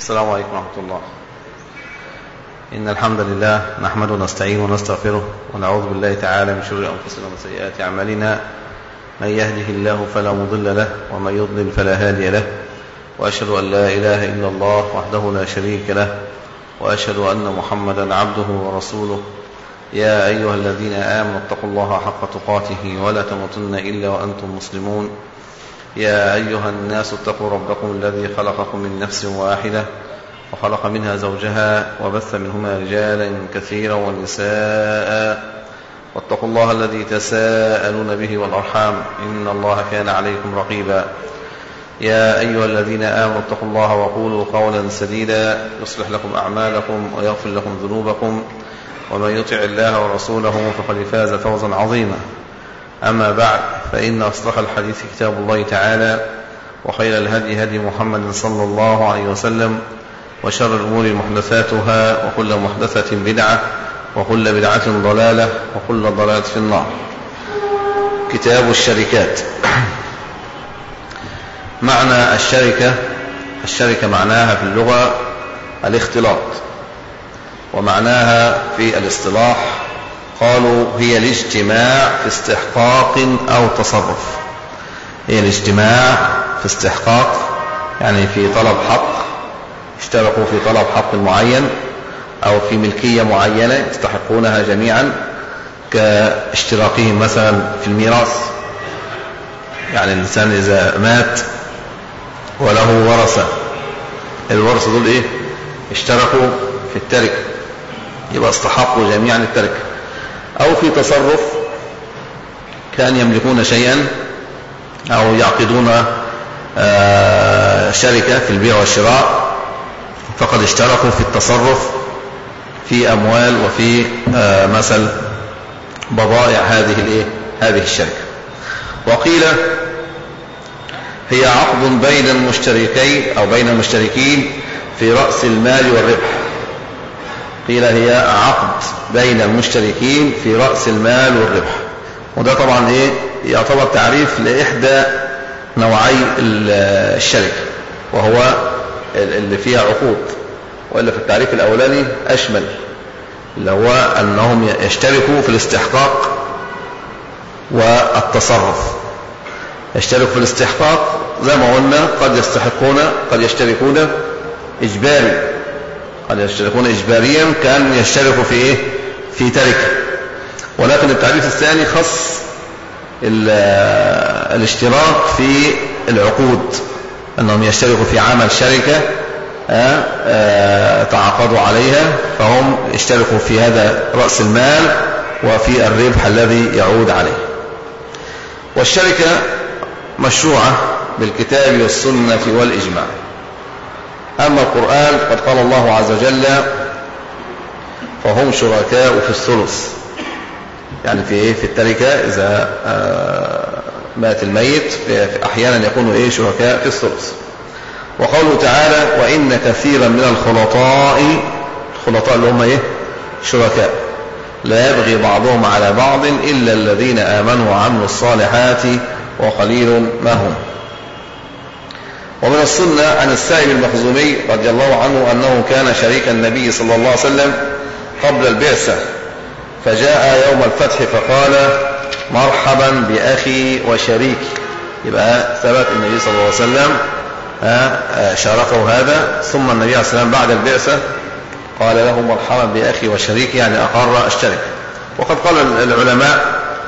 السلام عليكم ورحمة الله إن الحمد لله نحمده ونستعين ونستغفره ونعوذ بالله تعالى من شرور أنفسنا وسيئات أعمالنا من يهده الله فلا مضل له ومن يضلل فلا هادي له وأشهد أن لا إله إلا الله وحده لا شريك له وأشهد أن محمدا عبده ورسوله يا أيها الذين آمنوا اتقوا الله حق تقاته ولا تموتن إلا وأنتم مسلمون يا أيها الناس اتقوا ربكم الذي خلقكم من نفس واحدة وخلق منها زوجها وبث منهما رجالا كثيرا ونساء واتقوا الله الذي تساءلون به والأرحام إن الله كان عليكم رقيبا يا أيها الذين آمنوا اتقوا الله وقولوا قولا سديدا يصلح لكم أعمالكم ويغفر لكم ذنوبكم ومن يطع الله ورسوله فقد فاز فوزا عظيما أما بعد فإن أصدق الحديث كتاب الله تعالى وخير الهدي هدي محمد صلى الله عليه وسلم وشر الأمور محدثاتها وكل محدثة بدعة وكل بدعة ضلالة وكل ضلالة في النار كتاب الشركات معنى الشركة الشركة معناها في اللغة الاختلاط ومعناها في الاصطلاح قالوا هي الاجتماع في استحقاق أو تصرف هي الاجتماع في استحقاق يعني في طلب حق اشتركوا في طلب حق معين أو في ملكية معينة يستحقونها جميعا كاشتراكهم مثلا في الميراث يعني الإنسان إذا مات وله ورثة الورثة دول إيه اشتركوا في التركة يبقى استحقوا جميعا التركة أو في تصرف كان يملكون شيئا أو يعقدون شركة في البيع والشراء فقد اشتركوا في التصرف في أموال وفي مثل بضائع هذه الايه هذه الشركة وقيل هي عقد بين المشتركين أو بين المشتركين في رأس المال والربح قيل هي عقد بين المشتركين في رأس المال والربح وده طبعا ايه يعتبر تعريف لإحدى نوعي الشركة وهو اللي فيها عقود وإلا في التعريف الأولاني أشمل اللي هو أنهم يشتركوا في الاستحقاق والتصرف يشترك في الاستحقاق زي ما قلنا قد يستحقون قد يشتركون إجباري قد يشتركون إجباريا كان يشتركوا في إيه في تركة ولكن التعريف الثاني خص الاشتراك في العقود أنهم يشتركوا في عمل شركة تعاقدوا عليها فهم اشتركوا في هذا رأس المال وفي الربح الذي يعود عليه والشركة مشروعة بالكتاب والسنة والإجماع أما القرآن قد قال الله عز وجل فهم شركاء في الثلث يعني في إيه في التركة إذا مات الميت أحيانا يكونوا إيه شركاء في الثلث وقوله تعالى وإن كثيرا من الخلطاء الخلطاء اللي هم إيه شركاء لا يبغي بعضهم على بعض إلا الذين آمنوا وعملوا الصالحات وقليل ما هم ومن السنة عن السائب المخزومي رضي الله عنه أنه كان شريك النبي صلى الله عليه وسلم قبل البعثة فجاء يوم الفتح فقال مرحبا بأخي وشريكي يبقى ثبت النبي صلى الله عليه وسلم شاركه هذا ثم النبي عليه السلام بعد البعثة قال له مرحبا بأخي وشريكي يعني أقر الشركة وقد قال العلماء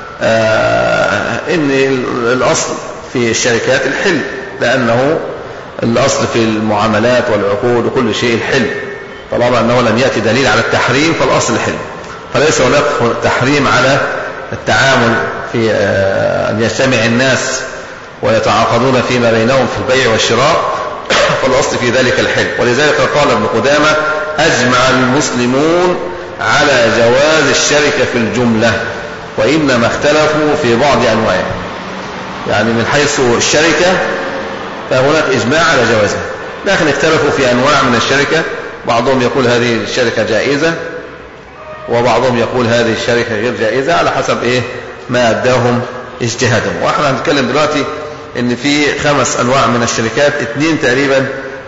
إن الأصل في الشركات الحل لأنه الأصل في المعاملات والعقود وكل شيء الحل طالما أنه لم يأتي دليل على التحريم فالأصل الحل فليس هناك تحريم على التعامل في أن يجتمع الناس ويتعاقدون فيما بينهم في البيع والشراء فالأصل في ذلك الحل ولذلك قال ابن قدامة أجمع المسلمون على جواز الشركة في الجملة وإنما اختلفوا في بعض أنواعها يعني من حيث الشركة فهناك إجماع على جوازها لكن اختلفوا في أنواع من الشركة بعضهم يقول هذه الشركة جائزة وبعضهم يقول هذه الشركة غير جائزة على حسب إيه ما أداهم اجتهادهم وإحنا هنتكلم دلوقتي إن في خمس أنواع من الشركات اثنين تقريبا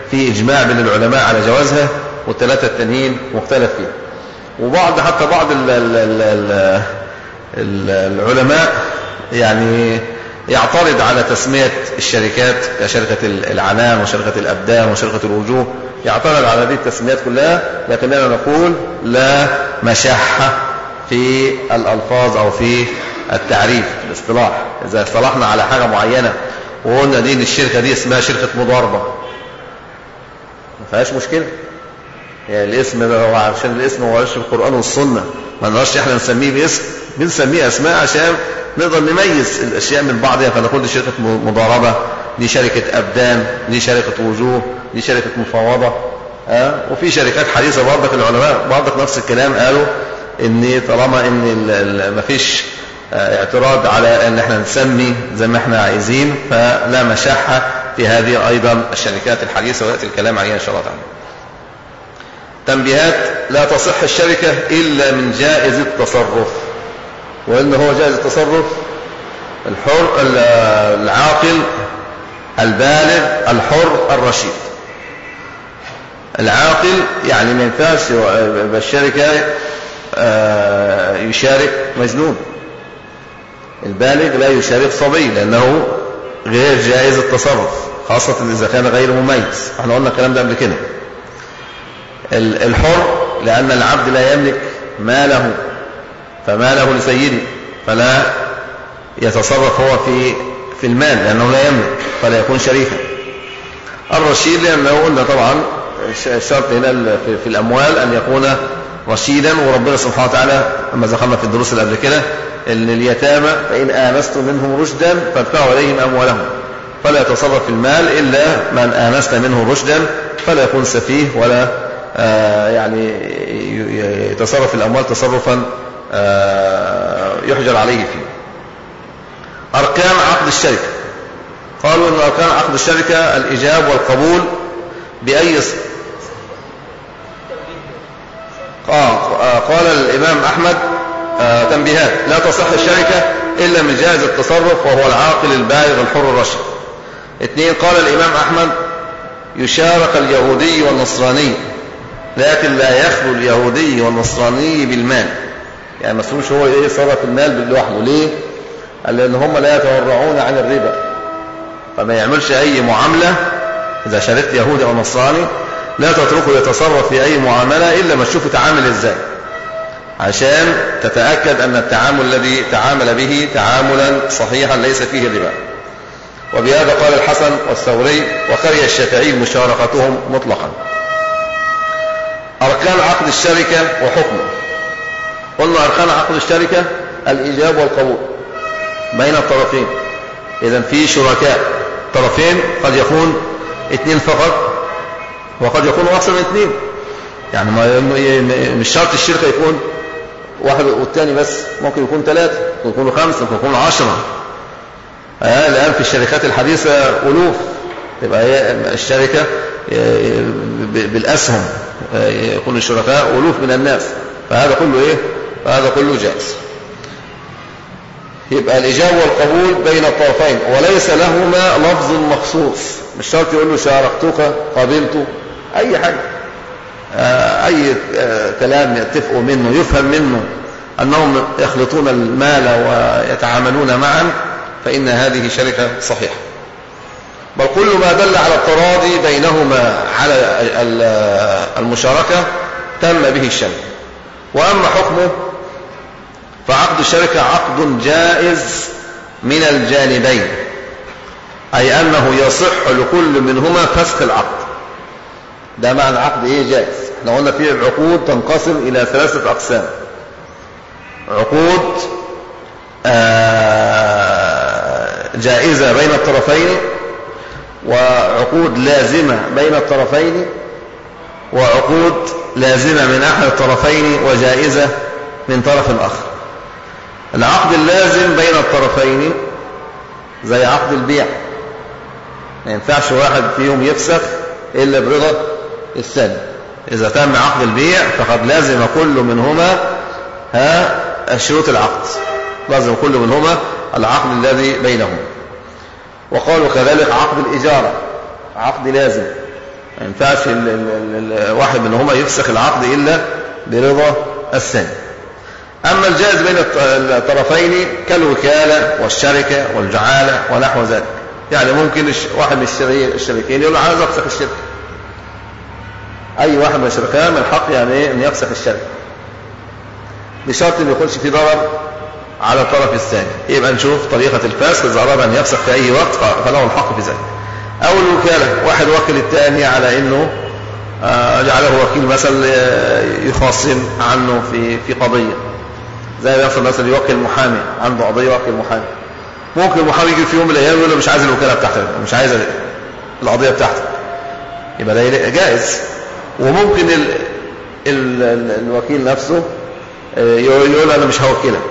في إجماع بين العلماء على جوازها والثلاثة التانيين مختلف فيها وبعض حتى بعض ال ال ال ال العلماء يعني يعترض على تسمية الشركات كشركة العنان وشركة الأبدان وشركة الوجوه يعترض على هذه التسميات كلها لكننا نقول لا مشحة في الألفاظ أو في التعريف في الاصطلاح إذا اصطلحنا على حاجة معينة وقلنا دي الشركة دي اسمها شركة مضاربة ما فيهاش مشكلة يعني الاسم ده هو عشان الاسم هو في القرآن والسنة ما نقدرش احنا نسميه باسم بنسميه اسماء عشان نقدر نميز الاشياء من بعضها فنقول دي شركة مضاربة دي شركة ابدان دي شركة وجوه دي شركة مفاوضة ها أه؟ وفي شركات حديثة برضك العلماء برضك نفس الكلام قالوا ان طالما ان مفيش اعتراض على ان احنا نسمي زي ما احنا عايزين فلا مشاحة في هذه ايضا الشركات الحديثة ويأتي الكلام عليها ان شاء الله تعالى تنبيهات لا تصح الشركة إلا من جائز التصرف وإن هو جائز التصرف الحر العاقل البالغ الحر الرشيد العاقل يعني ما ينفعش بالشركة يشارك مجنون البالغ لا يشارك صبي لأنه غير جائز التصرف خاصة إذا كان غير مميز احنا قلنا الكلام ده قبل كده الحر لأن العبد لا يملك ماله فماله لسيده فلا يتصرف هو في في المال لأنه لا يملك فلا يكون شريكا الرشيد لأنه قلنا طبعا الشرط هنا في الأموال أن يكون رشيدا وربنا سبحانه وتعالى أما ذكرنا في الدروس اللي قبل كده أن اليتامى فإن آنستم منهم رشدا فادفعوا إليهم أموالهم فلا يتصرف في المال إلا من آنست منه رشدا فلا يكون سفيه ولا آه يعني يتصرف في الأموال تصرفا آه يحجر عليه فيه أركان عقد الشركة قالوا أن أركان عقد الشركة الإجاب والقبول بأي قال الإمام أحمد آه تنبيهات لا تصح الشركة إلا من جائز التصرف وهو العاقل البالغ الحر الرشد اثنين قال الإمام أحمد يشارك اليهودي والنصراني لكن لا يخلو اليهودي والنصراني بالمال يعني ما اسموش هو ايه صرف المال لوحده ليه قال لان هم لا يتورعون عن الربا فما يعملش اي معامله اذا شاركت يهودي او نصراني لا تتركه يتصرف في اي معامله الا ما تشوف تعامل ازاي عشان تتاكد ان التعامل الذي تعامل به تعاملا صحيحا ليس فيه ربا وبهذا قال الحسن والثوري وكره الشافعي مشاركتهم مطلقا أركان عقد الشركة وحكمه قلنا أركان عقد الشركة الإيجاب والقبول بين الطرفين إذا في شركاء طرفين قد يكون اثنين فقط وقد يكون أكثر من اثنين يعني ما مش شرط الشركة يكون واحد والثاني بس ممكن يكون ثلاثة ممكن يكونوا خمسة ممكن يكونوا عشرة آه الآن في الشركات الحديثة ألوف تبقى هي الشركة بالأسهم يكون الشركاء ألوف من الناس فهذا كله إيه فهذا كله جائز يبقى الإجابة والقبول بين الطرفين وليس لهما لفظ مخصوص مش شرط يقول له شاركتك قابلت أي حاجة أي كلام يتفقوا منه يفهم منه أنهم يخلطون المال ويتعاملون معا فإن هذه شركة صحيحة بل كل ما دل على التراضي بينهما على المشاركة تم به الشركة وأما حكمه فعقد الشركة عقد جائز من الجانبين أي أنه يصح لكل منهما فسخ العقد ده معنى عقد إيه جائز احنا قلنا فيه العقود تنقسم إلى ثلاثة أقسام عقود جائزة بين الطرفين وعقود لازمة بين الطرفين وعقود لازمة من أحد الطرفين وجائزة من طرف آخر العقد اللازم بين الطرفين زي عقد البيع ما ينفعش واحد فيهم يفسخ إلا برضا الثاني إذا تم عقد البيع فقد لازم كل منهما ها شروط العقد لازم كل منهما العقد الذي بينهما وقالوا كذلك عقد الإجارة عقد لازم ما ينفعش واحد منهما يفسخ العقد إلا برضا الثاني أما الجائز بين الطرفين كالوكالة والشركة والجعالة ونحو ذلك يعني ممكن واحد من الشريكين يقول عايز أفسخ الشركة أي واحد من الشركاء من حق يعني إيه أن يفسخ الشركة بشرط أن يكونش في ضرر على الطرف الثاني يبقى نشوف طريقة الفسخ إذا أراد أن يفسخ في أي وقت فله الحق في ذلك أو الوكالة واحد وكل الثاني على أنه آه، جعله وكيل مثلا آه، يخاصم عنه في في قضية زي ما يحصل مثلا يوكل محامي عنده قضية يوكل محامي ممكن المحامي يجي في يوم من الأيام يقول له مش عايز الوكالة بتاعتك مش عايز القضية بتاعتك يبقى ده جائز وممكن ال ال ال الوكيل نفسه آه، يقول أنا مش هوكلك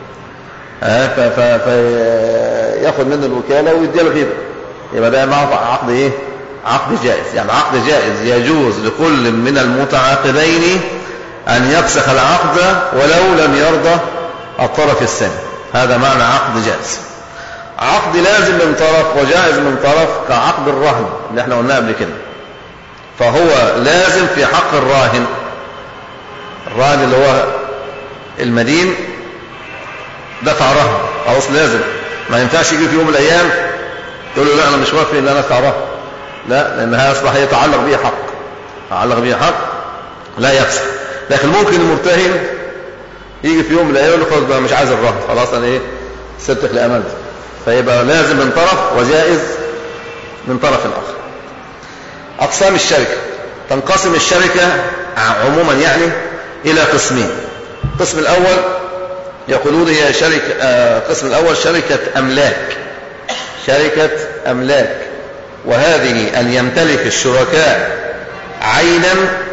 فياخد منه الوكالة ويديها له يبقى ده عقد ايه عقد جائز يعني عقد جائز يجوز لكل من المتعاقدين أن يفسخ العقد ولو لم يرضى الطرف الثاني هذا معنى عقد جائز عقد لازم من طرف وجائز من طرف كعقد الرهن اللي احنا قلناه قبل كده فهو لازم في حق الراهن الراهن اللي هو المدين دفع رهن خلاص لازم ما ينفعش يجي في يوم من الايام تقول له لا انا مش موافق ان انا ادفع رهن لا لان هذا اصبح يتعلق به حق يتعلق به حق لا يفسد لكن ممكن المرتهن يجي في يوم من الايام يقول له خلاص مش عايز الرهن خلاص انا ايه سبتك لامانتي فيبقى لازم من طرف وجائز من طرف اخر اقسام الشركه تنقسم الشركه عموما يعني الى قسمين القسم الاول يقولون هي شركة آه، القسم الأول شركة أملاك شركة أملاك وهذه أن يمتلك الشركاء عينا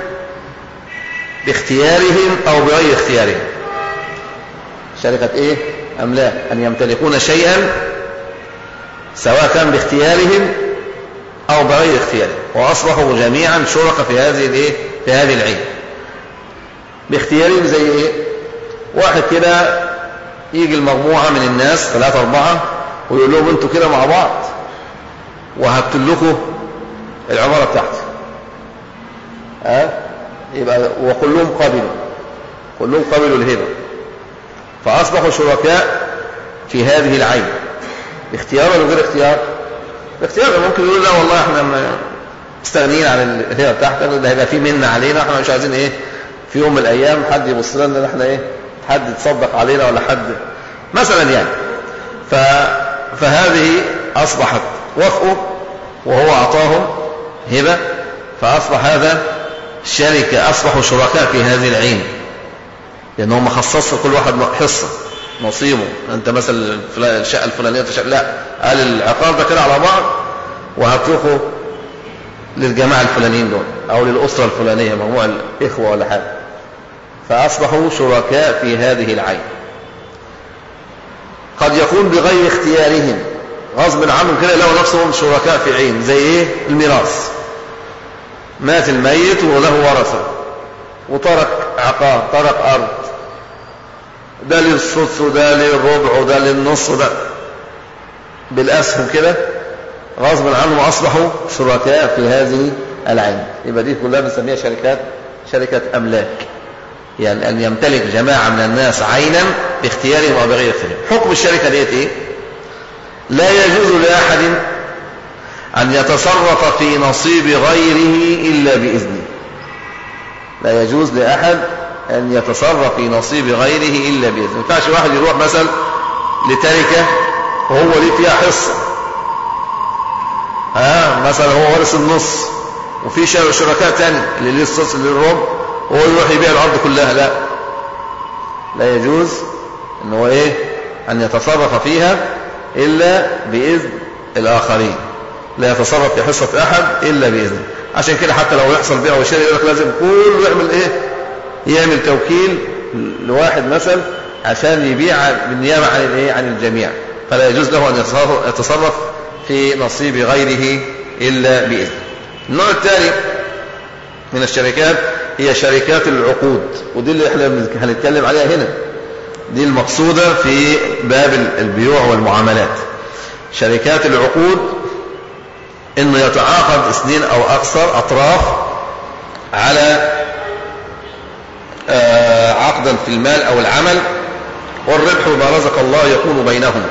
باختيارهم أو بغير اختيارهم شركة إيه؟ أملاك أن يمتلكون شيئا سواء كان باختيارهم أو بغير اختيارهم وأصبحوا جميعا شركاء في هذه الإيه؟ في هذه العين باختيارهم زي إيه؟ واحد كده يجي المجموعة من الناس ثلاثة أربعة ويقول لهم أنتوا كده مع بعض وهبت لكم العمارة بتاعتي ها أه؟ يبقى وكلهم قبلوا كلهم قبلوا الهبة فأصبحوا شركاء في هذه العين اختيار ولا غير اختيار اختيار ممكن يقول لا والله احنا مستغنيين عن الهبة بتاعتك ده هيبقى في منة علينا احنا مش عايزين ايه في يوم من الايام حد يبص لنا ان احنا ايه حد يتصدق علينا ولا حد مثلا يعني ف... فهذه أصبحت وفقه وهو أعطاهم هبة فأصبح هذا شركة أصبحوا شركاء في هذه العين لأنهم خصصوا كل واحد حصة نصيبه أنت مثلا الشقة الفلانية لا قال العقار ده كده على بعض وهتروحوا للجماعة الفلانيين دول أو للأسرة الفلانية مجموعة الإخوة ولا حاجة فأصبحوا شركاء في هذه العين قد يكون بغير اختيارهم غصب عنهم كده لو نفسهم شركاء في عين زي ايه الميراث مات الميت وله ورثة وترك عقار ترك أرض ده للسدس وده للربع وده للنص وده بالأسهم كده غصب عنهم أصبحوا شركاء في هذه العين يبقى دي كلها بنسميها شركات شركة أملاك يعني أن يمتلك جماعة من الناس عينا باختيارهم أو بغير اختيارهم حكم الشركة ديت إيه لا يجوز لأحد أن يتصرف في نصيب غيره إلا بإذنه لا يجوز لأحد أن يتصرف في نصيب غيره إلا بإذنه ما ينفعش واحد يروح مثلا لتركة وهو ليه فيها حصة ها مثلا هو ورث النص وفي شركاء تاني اللي ليه الصوص اللي ليه الربع وهو يروح يبيع الأرض كلها لا لا يجوز ان هو ايه ان يتصرف فيها الا باذن الاخرين لا يتصرف في حصة احد الا باذنه عشان كده حتى لو يحصل بيع وشراء يقول لك لازم كله يعمل ايه يعمل توكيل لواحد مثلا عشان يبيع بالنيابة عن الايه عن الجميع فلا يجوز له ان يتصرف في نصيب غيره الا باذنه النوع الثاني من الشركات هي شركات العقود ودي اللي احنا هنتكلم عليها هنا دي المقصودة في باب البيوع والمعاملات شركات العقود انه يتعاقد اثنين او اكثر اطراف على آه، عقدا في المال او العمل والربح ما رزق الله يكون بينهم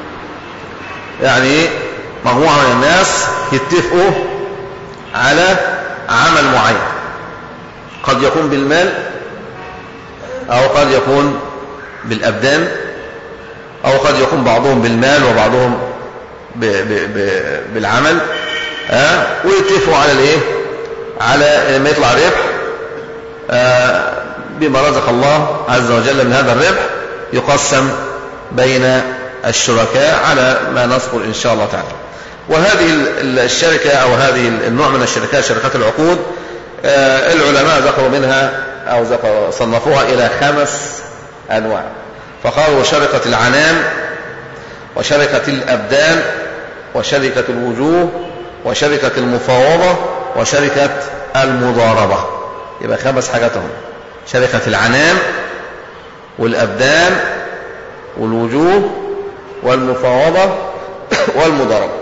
يعني مجموعة من الناس يتفقوا على عمل معين قد يكون بالمال أو قد يكون بالأبدان أو قد يكون بعضهم بالمال وبعضهم ب ب ب بالعمل أه؟ ويتفقوا على الايه على لما يطلع ربح أه بما رزق الله عز وجل من هذا الربح يقسم بين الشركاء على ما نذكر إن شاء الله تعالى وهذه الشركة أو هذه النوع من الشركات شركات العقود آه، العلماء ذكروا منها أو صنفوها إلى خمس أنواع فقالوا شركة العنان وشركة الأبدان وشركة الوجوه وشركة المفاوضة وشركة المضاربة يبقى خمس حاجاتهم شركة العنان والأبدان والوجوه والمفاوضة والمضاربة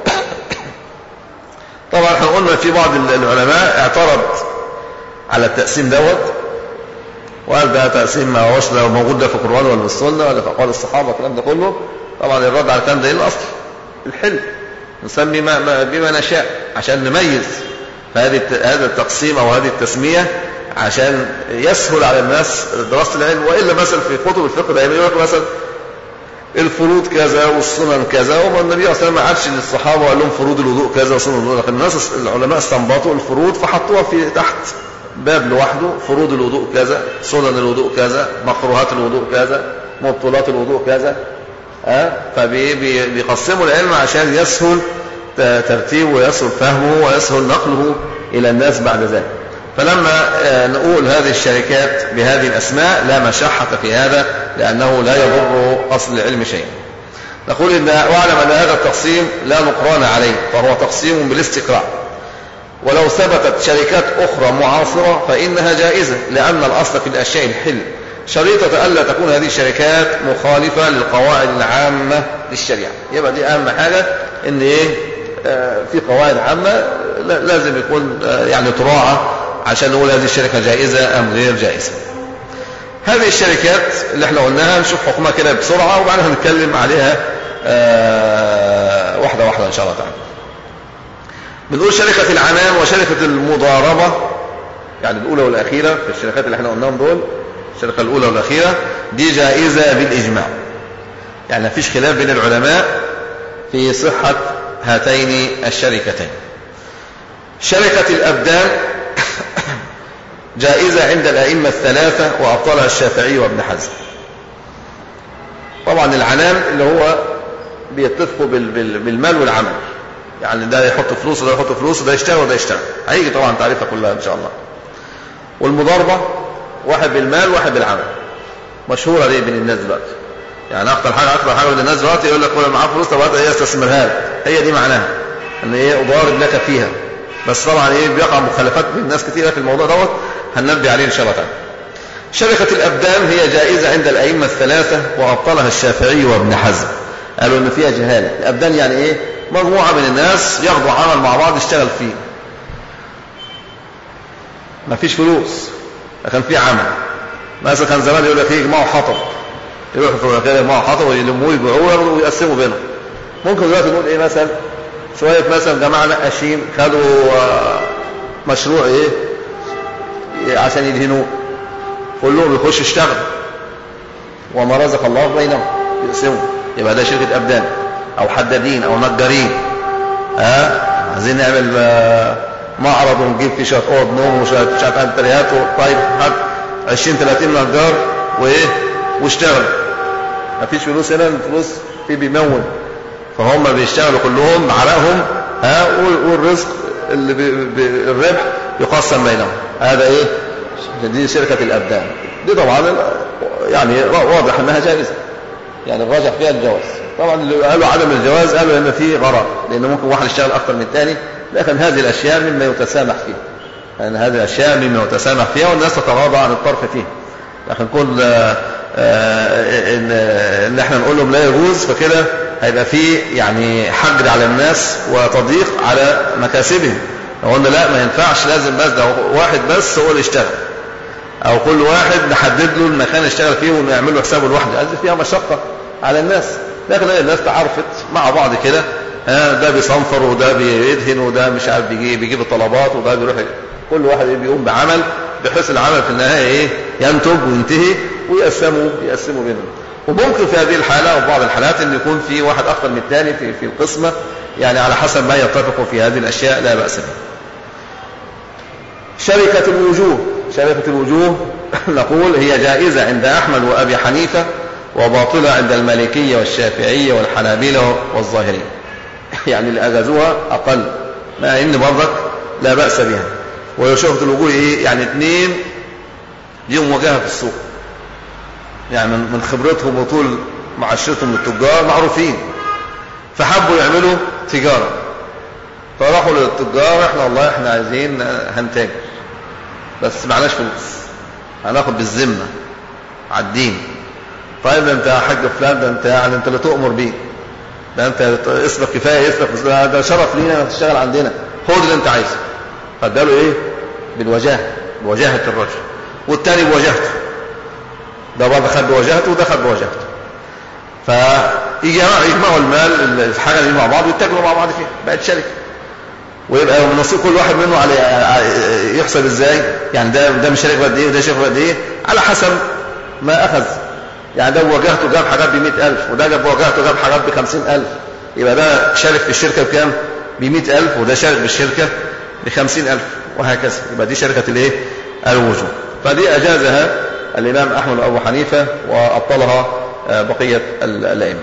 طبعا احنا قلنا في بعض العلماء اعترض على التقسيم دوت وقال ده تقسيم ما هوش لو موجود ده في القرآن ولا في السنة ولا في أقوال الصحابة والكلام ده كله طبعا الرد على الكلام ده ايه الأصل الحلم نسمي ما بما نشاء عشان نميز فهذه هذا التقسيم أو هذه التسمية عشان يسهل على الناس دراسة العلم وإلا مثلا في كتب الفقه دائما يقول لك مثلا الفروض كذا والسنن كذا وما النبي صلى الله عليه وسلم ما عادش للصحابه وقال لهم فروض الوضوء كذا وسنن الوضوء لكن الناس العلماء استنبطوا الفروض فحطوها في تحت باب لوحده فروض الوضوء كذا سنن الوضوء كذا مكروهات الوضوء كذا مبطلات الوضوء كذا أه؟ فبيقسموا العلم عشان يسهل ترتيبه ويسهل فهمه ويسهل نقله إلى الناس بعد ذلك فلما آه، نقول هذه الشركات بهذه الأسماء لا مشحة في هذا لأنه لا يضر أصل العلم شيء نقول إن واعلم أن هذا التقسيم لا نقران عليه فهو تقسيم بالاستقراء ولو ثبتت شركات أخرى معاصرة فإنها جائزة لأن الأصل في الأشياء الحل شريطة ألا تكون هذه الشركات مخالفة للقواعد العامة للشريعة يبقى دي أهم حاجة إن إيه آه، في قواعد عامة لازم يكون آه، يعني تراعى عشان نقول هذه الشركة جائزة أم غير جائزة هذه الشركات اللي احنا قلناها نشوف حكمها كده بسرعة وبعدها هنتكلم عليها آه واحدة واحدة إن شاء الله تعالى بنقول شركة العنان وشركة المضاربة يعني الأولى والأخيرة في الشركات اللي احنا قلناهم دول الشركة الأولى والأخيرة دي جائزة بالإجماع يعني ما فيش خلاف بين العلماء في صحة هاتين الشركتين شركة الأبدان جائزة عند الأئمة الثلاثة وأبطلها الشافعي وابن حزم طبعا العنان اللي هو بيتفقوا بالمال والعمل يعني ده يحط فلوس وده يحط فلوس وده يشتغل وده يشتغل هيجي طبعا تعريفها كلها إن شاء الله والمضاربة واحد بالمال واحد بالعمل مشهورة دي بين الناس دلوقتي يعني أكتر حاجة أكتر حاجة بين الناس دلوقتي يقول لك ولا معاه فلوس طب هي استثمرها هي دي معناها ان ايه اضارب لك فيها بس طبعا ايه بيقع مخالفات من ناس كثيره في الموضوع دوت هننبه عليه ان شاء الله تعالى شركة الأبدان هي جائزة عند الأئمة الثلاثة وأبطلها الشافعي وابن حزم قالوا إن فيها جهالة الأبدان يعني إيه مجموعة من الناس ياخدوا عمل مع بعض يشتغل فيه ما فيش فلوس لكن في عمل مثلا كان زمان يقول لك ايه يجمعوا حطب يروحوا في المكان يجمعوا حطب ويلموه يبيعوه ويقسموا بينهم ممكن دلوقتي نقول ايه مثلا شوية مثلا جماعة نقاشين خدوا آه، مشروع ايه عشان يدهنوه كلهم يخش يشتغل وما رزق الله بينهم يقسموا يبقى ده شركة أبدان أو حدادين أو نجارين ها أه؟ عايزين نعمل آه، معرض ونجيب فيه شوية أوض نوم وشوية شوية أنتريات طيب هات 20 30 نجار وإيه واشتغل مفيش فلوس هنا الفلوس في بيمون فهم بيشتغلوا كلهم بعرقهم ها والرزق اللي بالربح يقسم بينهم هذا ايه دي شركة الأبدان دي طبعا يعني واضح أنها جائزة يعني الراجح فيها الجواز طبعا اللي قالوا عدم الجواز قالوا ان في غرر لان ممكن واحد يشتغل اكثر من الثاني لكن هذه الاشياء مما يتسامح فيها يعني هذه الاشياء مما يتسامح فيها والناس تتغاضى عن الطرف فيها لكن كل آه، ان ان احنا نقول لهم لا يجوز فكده هيبقى فيه يعني حجر على الناس وتضييق على مكاسبهم لو قلنا لا ما ينفعش لازم بس ده واحد بس هو اللي يشتغل او كل واحد نحدد له المكان اللي يشتغل فيه ونعمل له حسابه لوحده هذه فيها مشقه على الناس لكن الناس تعرفت مع بعض كده ده بيصنفر وده بيدهن وده مش عارف بيجيب, بيجيب الطلبات وده بيروح كل واحد بيقوم بعمل بحيث العمل في النهايه ايه ينتج وينتهي ويقسموا يقسموا بينهم وممكن في هذه الحالة وفي بعض الحالات أن يكون في واحد أكثر من الثاني في, في القسمة يعني على حسب ما يتفقوا في هذه الأشياء لا بأس بها شركة الوجوه شركة الوجوه نقول هي جائزة عند أحمد وأبي حنيفة وباطلة عند المالكية والشافعية والحنابلة والظاهرية يعني اللي أجازوها أقل مع إن برضك لا بأس بها وشركة الوجوه إيه يعني اثنين ليهم وجهة في السوق يعني من خبرتهم وطول معاشرتهم للتجار معروفين فحبوا يعملوا تجارة فراحوا للتجار احنا والله احنا عايزين هنتاجر بس معناش فلوس هناخد بالذمة على الدين طيب ده انت يا حاج فلان ده انت يعني انت اللي تؤمر بيه ده انت اسمك كفايه اسمك ده شرف لينا انك تشتغل عندنا خد اللي انت عايزه فاداله ايه بالوجاهه بوجاهه الرجل والتاني بوجاهته ده برضه خد بوجاهته وده خد بوجاهته فيجمعوا المال الحاجه دي مع بعض ويتاجروا مع بعض فيها بقت شركه ويبقى نصيب كل واحد منه على يحسب ازاي يعني ده ده مش شركه قد ايه وده شركه قد ايه على حسب ما اخذ يعني ده بوجاهته جاب حاجات ب 100000 وده جاب بوجاهته جاب حاجات ب 50000 يبقى ده شارك في الشركه بكام؟ ب 100000 وده شارك بالشركه ب 50000 وهكذا يبقى دي شركه الايه؟ الوجوه فدي اجازها الامام احمد وابو حنيفه وابطلها بقيه الائمه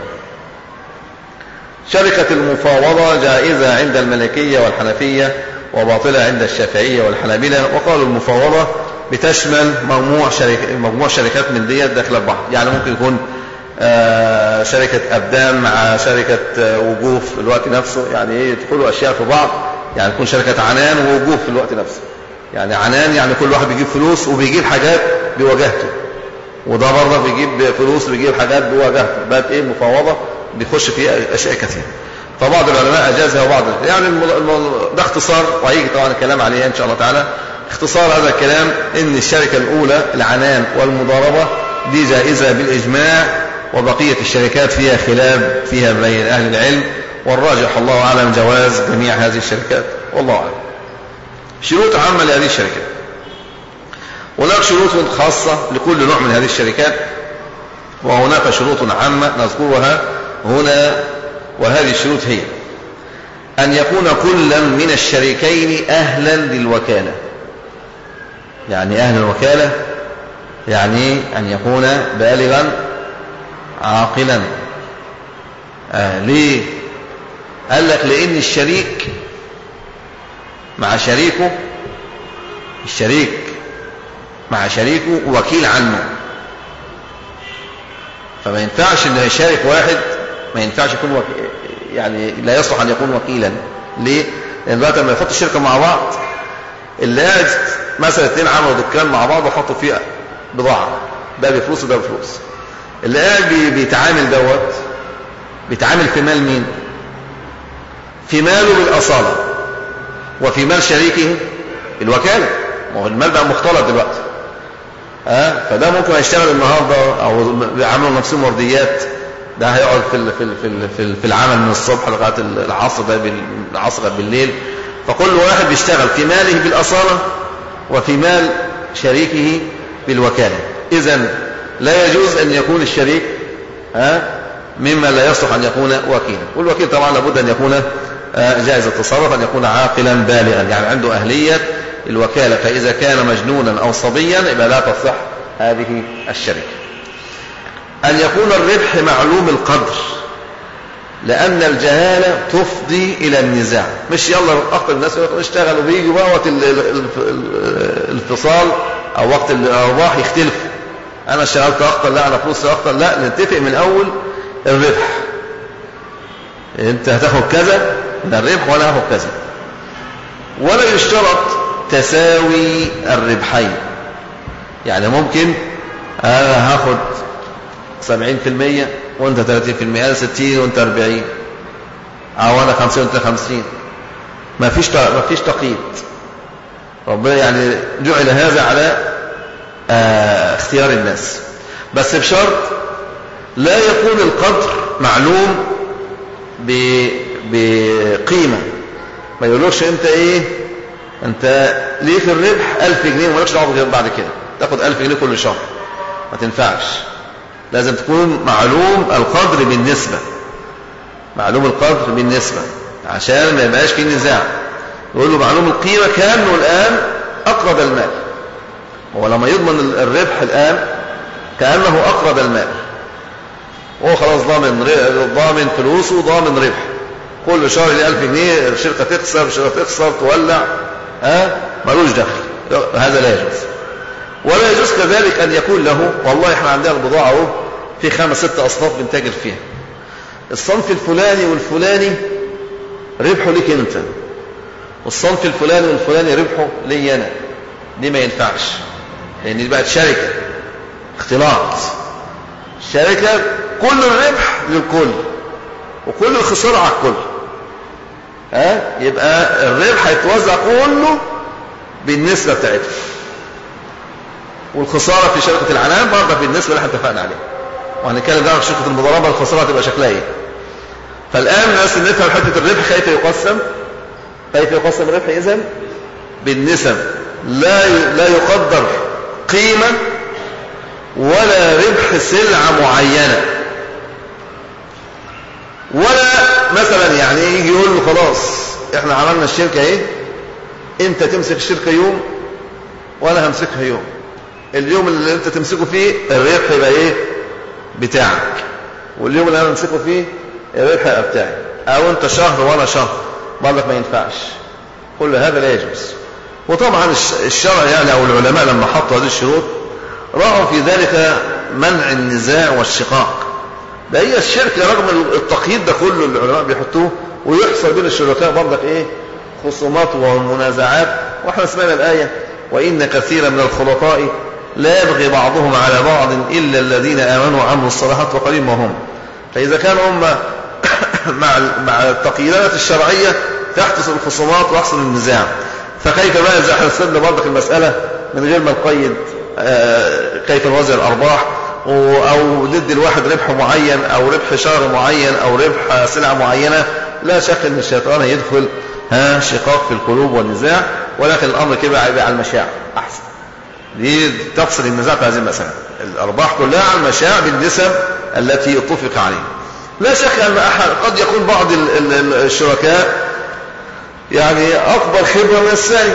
شركة المفاوضة جائزة عند الملكية والحنفية وباطلة عند الشافعية والحنابلة وقالوا المفاوضة بتشمل مجموع شركة مجموع شركات من ديت داخل بعض يعني ممكن يكون شركة أبدان مع شركة وجوه في الوقت نفسه يعني ايه يدخلوا أشياء في بعض يعني تكون شركة عنان ووجوه في الوقت نفسه يعني عنان يعني كل واحد بيجيب فلوس وبيجيب حاجات بوجهته وده برضه بيجيب فلوس وبيجيب حاجات بوجهته بقت ايه مفاوضة بيخش فيها أشياء كثيرة فبعض العلماء أجازها وبعض يعني ده اختصار وهيجي طبعا الكلام عليه إن شاء الله تعالى اختصار هذا الكلام إن الشركة الأولى العنان والمضاربة دي جائزة بالإجماع وبقية الشركات فيها خلاف فيها بين أهل العلم والراجح الله أعلم جواز جميع هذه الشركات والله أعلم شروط عامة لهذه الشركات هناك شروط خاصة لكل نوع من هذه الشركات وهناك شروط عامة نذكرها هنا وهذه الشروط هي أن يكون كلا من الشريكين أهلا للوكالة يعني أهل الوكالة يعني أن يكون بالغا عاقلا آه ليه قال لك لأن الشريك مع شريكه الشريك مع شريكه وكيل عنه فما ينفعش ان يشارك واحد ما ينفعش يكون وكيل يعني لا يصلح ان يكون وكيلا ليه؟ لان دلوقتي لما يحط الشركه مع بعض اللي قاعد مثلا اثنين عملوا دكان مع بعض وحطوا فيه بضاعه ده بفلوس وده بفلوس اللي قاعد بيتعامل دوت بيتعامل في مال مين؟ في ماله بالاصاله وفي مال شريكه الوكاله ما هو المال بقى مختلط دلوقتي ها أه؟ فده ممكن يشتغل النهارده او بيعملوا نفسهم ورديات ده هيقعد في في في في العمل من الصبح لغايه العصر ده العصر بالليل فكل واحد بيشتغل في ماله بالاصاله وفي مال شريكه بالوكاله اذا لا يجوز ان يكون الشريك ها مما لا يصلح ان يكون وكيلا والوكيل طبعا لابد ان يكون جائز التصرف ان يكون عاقلا بالغا يعني عنده اهليه الوكالة فإذا كان مجنونا أو صبيا يبقى لا تصح هذه الشركة أن يكون الربح معلوم القدر لأن الجهالة تفضي إلى النزاع مش يلا أكتر الناس اشتغلوا بيجوا بقى وقت الانفصال أو وقت الأرباح يختلف أنا اشتغلت أكتر لا أنا فلوسي أكتر لا نتفق من أول الربح أنت هتاخد كذا من الربح وأنا هاخد كذا ولا يشترط تساوي الربحين يعني ممكن أنا هاخد سبعين في المية وانت 30% انا 60 وانت 40 او انا 50 وانت 50 ما فيش ما فيش تقييد ربنا يعني جعل هذا على آه اختيار الناس بس بشرط لا يكون القدر معلوم بقيمة ما يقولوش انت ايه انت ليك الربح 1000 جنيه ومالكش دعوه بعد كده تاخد 1000 جنيه كل شهر ما تنفعش لازم تكون معلوم القدر بالنسبة معلوم القدر بالنسبة عشان ما يبقاش فيه نزاع يقول له معلوم القيمة كأنه الآن أقرب المال هو لما يضمن الربح الآن كأنه أقرب المال وهو خلاص ضامن ضامن فلوسه وضامن ربح كل شهر ليه 1000 جنيه الشركة تخسر الشركة تخسر تولع ها ملوش دخل هذا لا يجوز ولا يجوز كذلك أن يكون له والله احنا عندنا البضاعة اهو في خمس ست أصناف بنتاجر فيها الصنف الفلاني والفلاني ربحه ليك انت والصنف الفلاني والفلاني ربحه لي انا دي ما ينفعش لان دي بقت شركة اختلاط الشركة كل الربح للكل وكل الخسارة على الكل ها يبقى الربح هيتوزع كله بالنسبة بتاعته والخسارة في شركة العنان برضه بالنسبة اللي احنا اتفقنا عليها وهنتكلم ده في شركة المضاربة الخسارة هتبقى شكلها ايه فالآن الناس نفهم حتة الربح كيف يقسم كيف يقسم الربح إذن بالنسب لا لا يقدر قيمة ولا ربح سلعة معينة ولا مثلا يعني يجي يقول له خلاص احنا عملنا الشركة ايه انت تمسك الشركة يوم وانا همسكها يوم اليوم اللي انت تمسكه فيه الربح يبقى ايه بتاعك واليوم اللي انا امسكه فيه الربح يبقى بتاعي او انت شهر وانا شهر برضك ما ينفعش كل هذا لا يجوز وطبعا الشرع يعني او العلماء لما حطوا هذه الشروط رأوا في ذلك منع النزاع والشقاق ده هي الشركة رغم التقييد ده كله اللي العلماء بيحطوه ويحصل بين الشركاء برضك ايه خصومات ومنازعات واحنا سمعنا الآية وإن كثيرا من الخلطاء لا يبغي بعضهم على بعض إلا الذين آمنوا وعملوا الصالحات وقليل ما هم فإذا كانوا هم مع مع التقييدات الشرعية تحدث الخصومات ويحصل النزاع فكيف بقى إذا احنا سيبنا برضك المسألة من غير ما نقيد كيف نوزع الأرباح أو ندي الواحد ربح معين أو ربح شهر معين أو ربح سلعة معينة لا شك أن الشيطان يدخل ها شقاق في القلوب والنزاع ولكن الأمر كده يبقى على المشاع أحسن دي تفصل النزاع في هذه المسألة الأرباح كلها على المشاع بالنسب التي اتفق عليها لا شك أن أحد قد يكون بعض الشركاء يعني أكبر خبرة من الثاني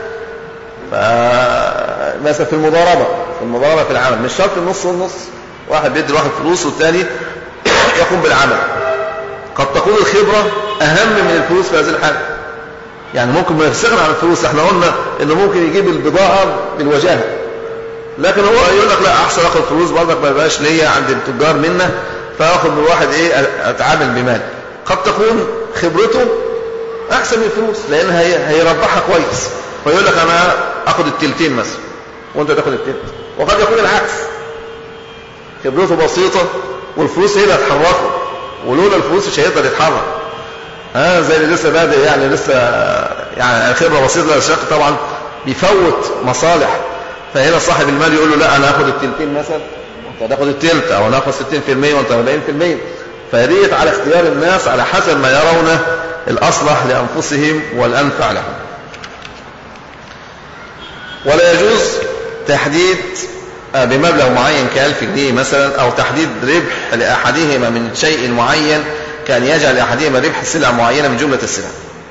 مثلا في المضاربة في المضاربة في العمل مش شرط النص والنص واحد بيدي واحد فلوس والثاني يقوم بالعمل قد تكون الخبرة أهم من الفلوس في هذه الحالة يعني ممكن ما يستغنى عن الفلوس احنا قلنا انه ممكن يجيب البضاعة بالوجاهة لكن هو يقول لك لا احسن اخد فلوس برضك ما يبقاش ليا عند التجار منا فاخد من واحد ايه اتعامل بمال قد تكون خبرته احسن من الفلوس لان هي هيربحها كويس فيقول لك انا اخد التلتين مثلا وانت تاخد التلت وقد يكون العكس خبرته بسيطة والفلوس هي اللي هتحركه ولولا الفلوس مش هيقدر يتحرك ها زي اللي لسه بادئ يعني لسه يعني خبرة بسيطة للشق طبعا بيفوت مصالح فهنا صاحب المال يقول له لا انا هاخد التلتين مثلا وانت هتاخد التلت او انا هاخد 60% وانت 40% فديت على اختيار الناس على حسب ما يرون الاصلح لانفسهم والانفع لهم ولا يجوز تحديد بمبلغ معين كألف جنيه مثلا أو تحديد ربح لأحدهما من شيء معين كان يجعل لأحدهما ربح سلعة معينة من جملة السلع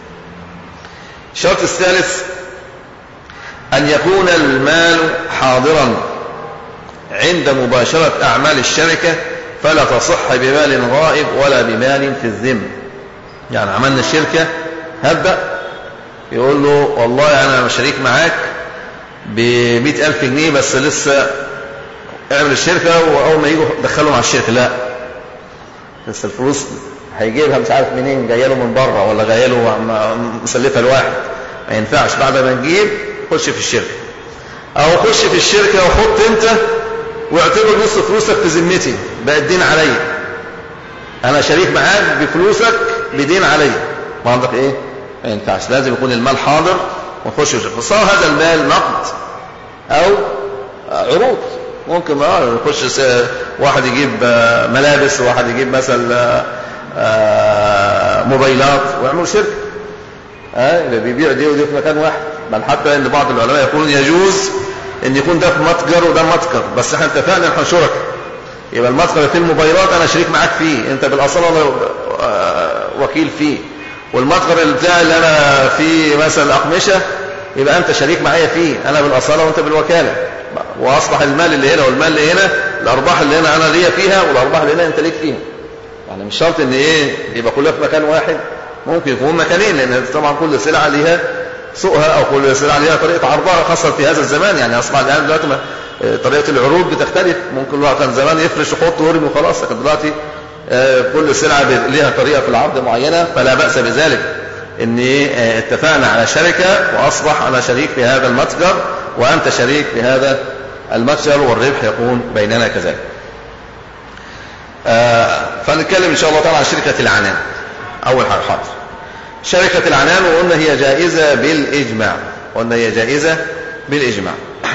الشرط الثالث أن يكون المال حاضرا عند مباشرة أعمال الشركة فلا تصح بمال غائب ولا بمال في الذم يعني عملنا الشركة هبدأ يقول له والله أنا شريك معاك بمئة ألف جنيه بس لسه اعمل الشركة وأول ما يجوا دخلوا مع الشركة لا لسه الفلوس هيجيبها مش عارف منين جايه له من بره ولا جايه له مسلفها لواحد ما ينفعش بعد ما نجيب خش في الشركة أو خش في الشركة وحط أنت واعتبر نص فلوسك في ذمتي بقى الدين عليا أنا شريك معاك بفلوسك بدين علي ما عندك إيه ما ينفعش لازم يكون المال حاضر ونخش فصار هذا المال نقد أو عروض ممكن اه يخش واحد يجيب آه، ملابس وواحد يجيب مثلا آه، موبايلات ويعملوا شركه اه بيبيع دي ودي في مكان واحد بل حتى ان بعض العلماء يقولون يجوز ان يكون ده في متجر وده متجر بس احنا اتفقنا احنا شركاء يبقى المتجر في الموبايلات انا شريك معاك فيه انت بالاصل انا آه، وكيل فيه والمتجر بتاعي اللي انا فيه مثلا اقمشه يبقى انت شريك معايا فيه انا بالاصاله وانت بالوكاله واصبح المال اللي هنا والمال اللي هنا الارباح اللي هنا انا ليا فيها والارباح اللي هنا انت ليك فيها يعني مش شرط ان ايه يبقى كلها في مكان واحد ممكن يكون مكانين لان طبعا كل سلعه ليها سوقها او كل سلعه ليها طريقه عرضها خاصه في هذا الزمان يعني اصبح الان دلوقتي طريقه العروض بتختلف ممكن الواحد كان زمان يفرش ويحط ويرمي وخلاص لكن دلوقتي آه، كل سلعه ليها طريقه في العرض معينه فلا باس بذلك ان آه، اتفقنا على شركه واصبح انا شريك في هذا المتجر وانت شريك في هذا المتجر والربح يكون بيننا كذلك آه، فنتكلم إن شاء الله تعالى عن شركة العنان أول حاجة حاضر شركة العنان وقلنا هي جائزة بالإجماع قلنا هي جائزة بالإجماع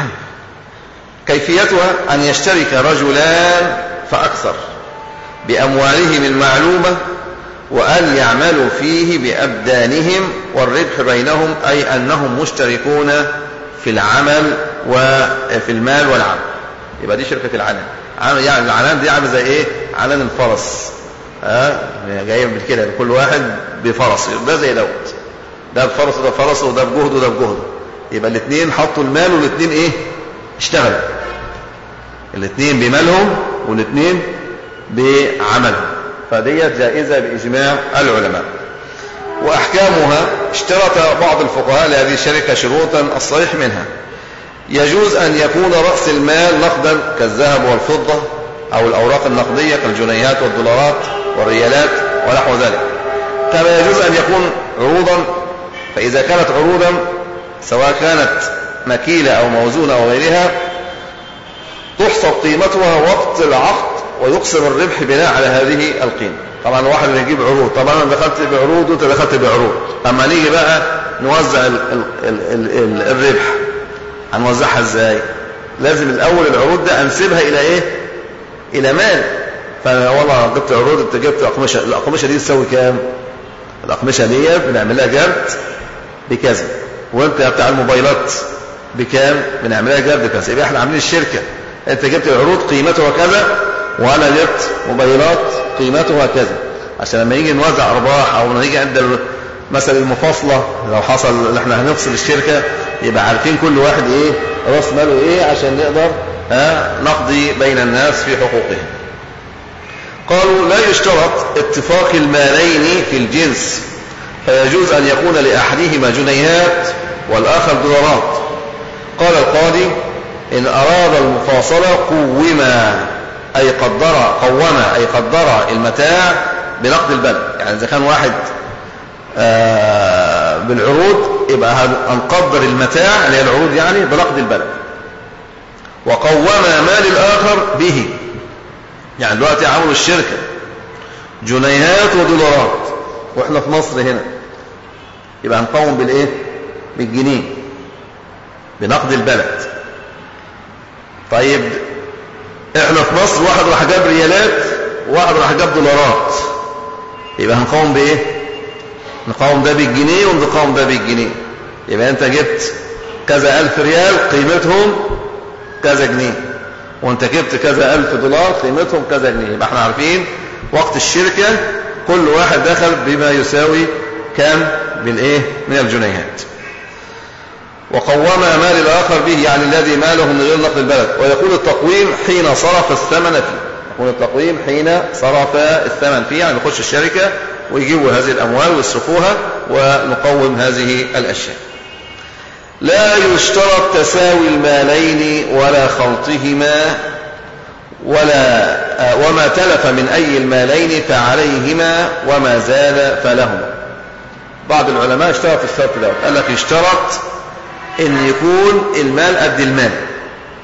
كيفيتها أن يشترك رجلان فأكثر بأموالهم المعلومة وأن يعملوا فيه بأبدانهم والربح بينهم أي أنهم مشتركون في العمل وفي المال والعمل يبقى دي شركة العنان يعني العنان دي عامل زي ايه عنان الفرس ها يعني جايه من كده كل واحد بفرس ده زي دوت ده بفرس وده بفرس وده بجهد وده بجهد يبقى الاثنين حطوا المال والاثنين ايه اشتغلوا الاثنين بمالهم والاثنين بعملهم فديت جائزة بإجماع العلماء وأحكامها اشترط بعض الفقهاء لهذه الشركة شروطا الصريح منها يجوز أن يكون رأس المال نقدا كالذهب والفضة أو الأوراق النقدية كالجنيهات والدولارات والريالات ونحو ذلك كما يجوز أن يكون عروضا فإذا كانت عروضا سواء كانت مكيلة أو موزونة أو غيرها تحسب قيمتها وقت العقد ويقسم الربح بناء على هذه القيمة طبعا واحد يجيب عروض طبعا انا دخلت بعروض وانت دخلت بعروض اما نيجي بقى نوزع ال ال ال ال الربح هنوزعها ازاي لازم الاول العروض ده انسبها الى ايه الى مال فانا والله جبت عروض انت جبت اقمشه الاقمشه دي تساوي كام الاقمشه دي بنعمل لها جرد بكذا وانت بتاع الموبايلات بكام بنعمل لها جرد بكذا يبقى احنا عاملين الشركه انت جبت عروض قيمتها كذا وانا جبت موبايلات قيمتها كذا عشان لما يجي نوزع ارباح او لما يجي عند مثلا المفاصله لو حصل ان احنا هنفصل الشركه يبقى عارفين كل واحد ايه راس ماله ايه عشان نقدر ها نقضي بين الناس في حقوقهم قالوا لا يشترط اتفاق المالين في الجنس فيجوز أن يكون لأحدهما جنيهات والآخر دولارات قال القاضي إن أراد المفاصلة قوما أي قدر قوما أي قدر المتاع بنقد البلد يعني إذا كان واحد آه، بالعروض يبقى هنقدر المتاع اللي هي العروض يعني بنقد البلد وقوما مال الآخر به يعني دلوقتي عملوا الشركة جنيهات ودولارات واحنا في مصر هنا يبقى هنقوم بالايه بالجنيه بنقد البلد طيب احنا في مصر واحد راح جاب ريالات وواحد راح جاب دولارات يبقى هنقوم بايه نقاوم ده بالجنيه ونقاوم ده بالجنيه يبقى انت جبت كذا ألف ريال قيمتهم كذا جنيه وانت جبت كذا ألف دولار قيمتهم كذا جنيه يبقى احنا عارفين وقت الشركة كل واحد دخل بما يساوي كام بالايه من الجنيهات وقوم مال الآخر به يعني الذي ماله من غير نقل البلد ويقول التقويم حين صرف الثمن فيه يقول التقويم حين صرف الثمن فيه يعني يخش الشركة ويجيبوا هذه الأموال ويصرفوها ونقوم هذه الأشياء لا يشترط تساوي المالين ولا خلطهما ولا وما تلف من أي المالين فعليهما وما زال فلهما بعض العلماء اشترط الشرط ده قال لك اشترط ان يكون المال قد المال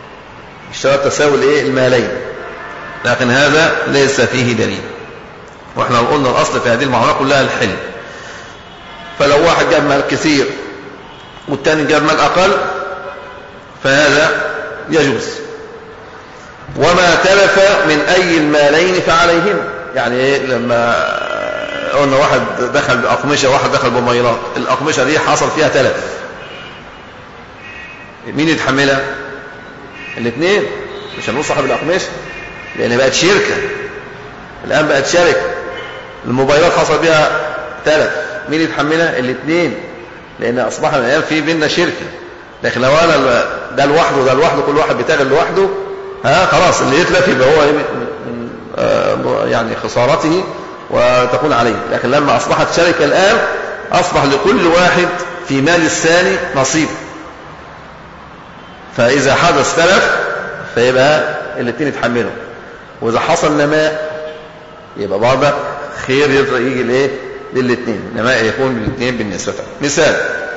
اشترط تساوي الايه المالين لكن هذا ليس فيه دليل واحنا قلنا الأصل في هذه المعاملات كلها الحل فلو واحد جاب مال كثير والتاني جاب مال أقل فهذا يجوز وما تلف من أي المالين فعليهما يعني إيه لما قلنا واحد دخل بأقمشة واحد دخل بميرات الأقمشة دي حصل فيها تلف مين يتحملها الاثنين مش هنقول صاحب الأقمشة لأن بقت شركة الآن بقت شركة الموبايلات حصل بها تلف مين يتحملها الاثنين لأن أصبح الآن في بيننا شركة لكن لو أنا ده لوحده ده لوحده كل واحد بيتاجر لوحده ها خلاص اللي يتلف يبقى هو من آه، يعني خسارته وتكون عليه لكن لما أصبحت شركة الآن أصبح لكل واحد في مال الثاني نصيب فإذا حدث تلف فيبقى الاثنين يتحملوا وإذا حصل نماء يبقى برضه خير يجي لإيه للاثنين نماء يكون للاثنين بالنسبة مثال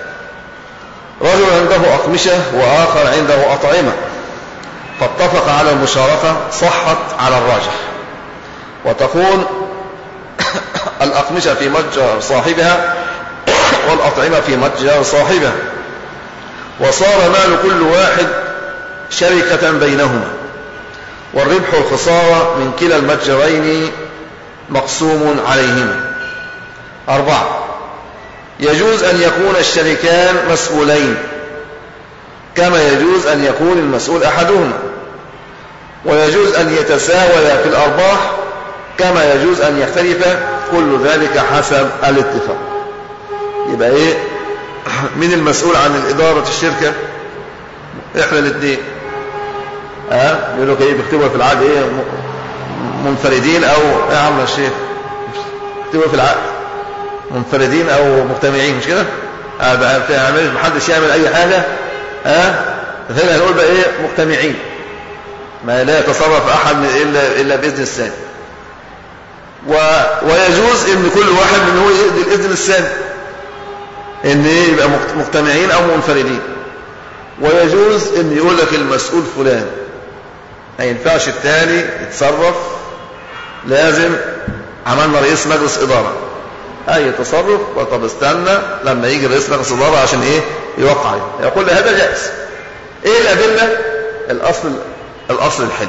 رجل عنده أقمشة وآخر عنده أطعمة فاتفق على المشاركة صحت على الراجح وتكون الأقمشة في متجر صاحبها والأطعمة في متجر صاحبها وصار مال كل واحد شركة بينهما والربح والخسارة من كلا المتجرين مقسوم عليهما أربعة يجوز أن يكون الشريكان مسؤولين كما يجوز أن يكون المسؤول أحدهما ويجوز أن يتساويا في الأرباح كما يجوز أن يختلف كل ذلك حسب الاتفاق يبقى إيه من المسؤول عن إدارة الشركة إحنا الاثنين ها يقول لك إيه بيكتبوا في العقد إيه منفردين أو إيه يا عم الشيخ بيكتبوا في العقد منفردين أو مجتمعين مش كده؟ ما محدش يعمل أي حاجة ها هنا هنقول بقى إيه مجتمعين ما لا يتصرف أحد إلا, إلا بإذن الثاني و... ويجوز ان كل واحد من هو يقضي الاذن الثاني ان إيه يبقى مجتمعين او منفردين ويجوز ان يقول لك المسؤول فلان ما ينفعش التاني يتصرف لازم عملنا رئيس مجلس اداره اي تصرف طب استنى لما يجي رئيس مجلس اداره عشان ايه يوقع عليه يقول هذا جائز ايه الادله الاصل الاصل الحل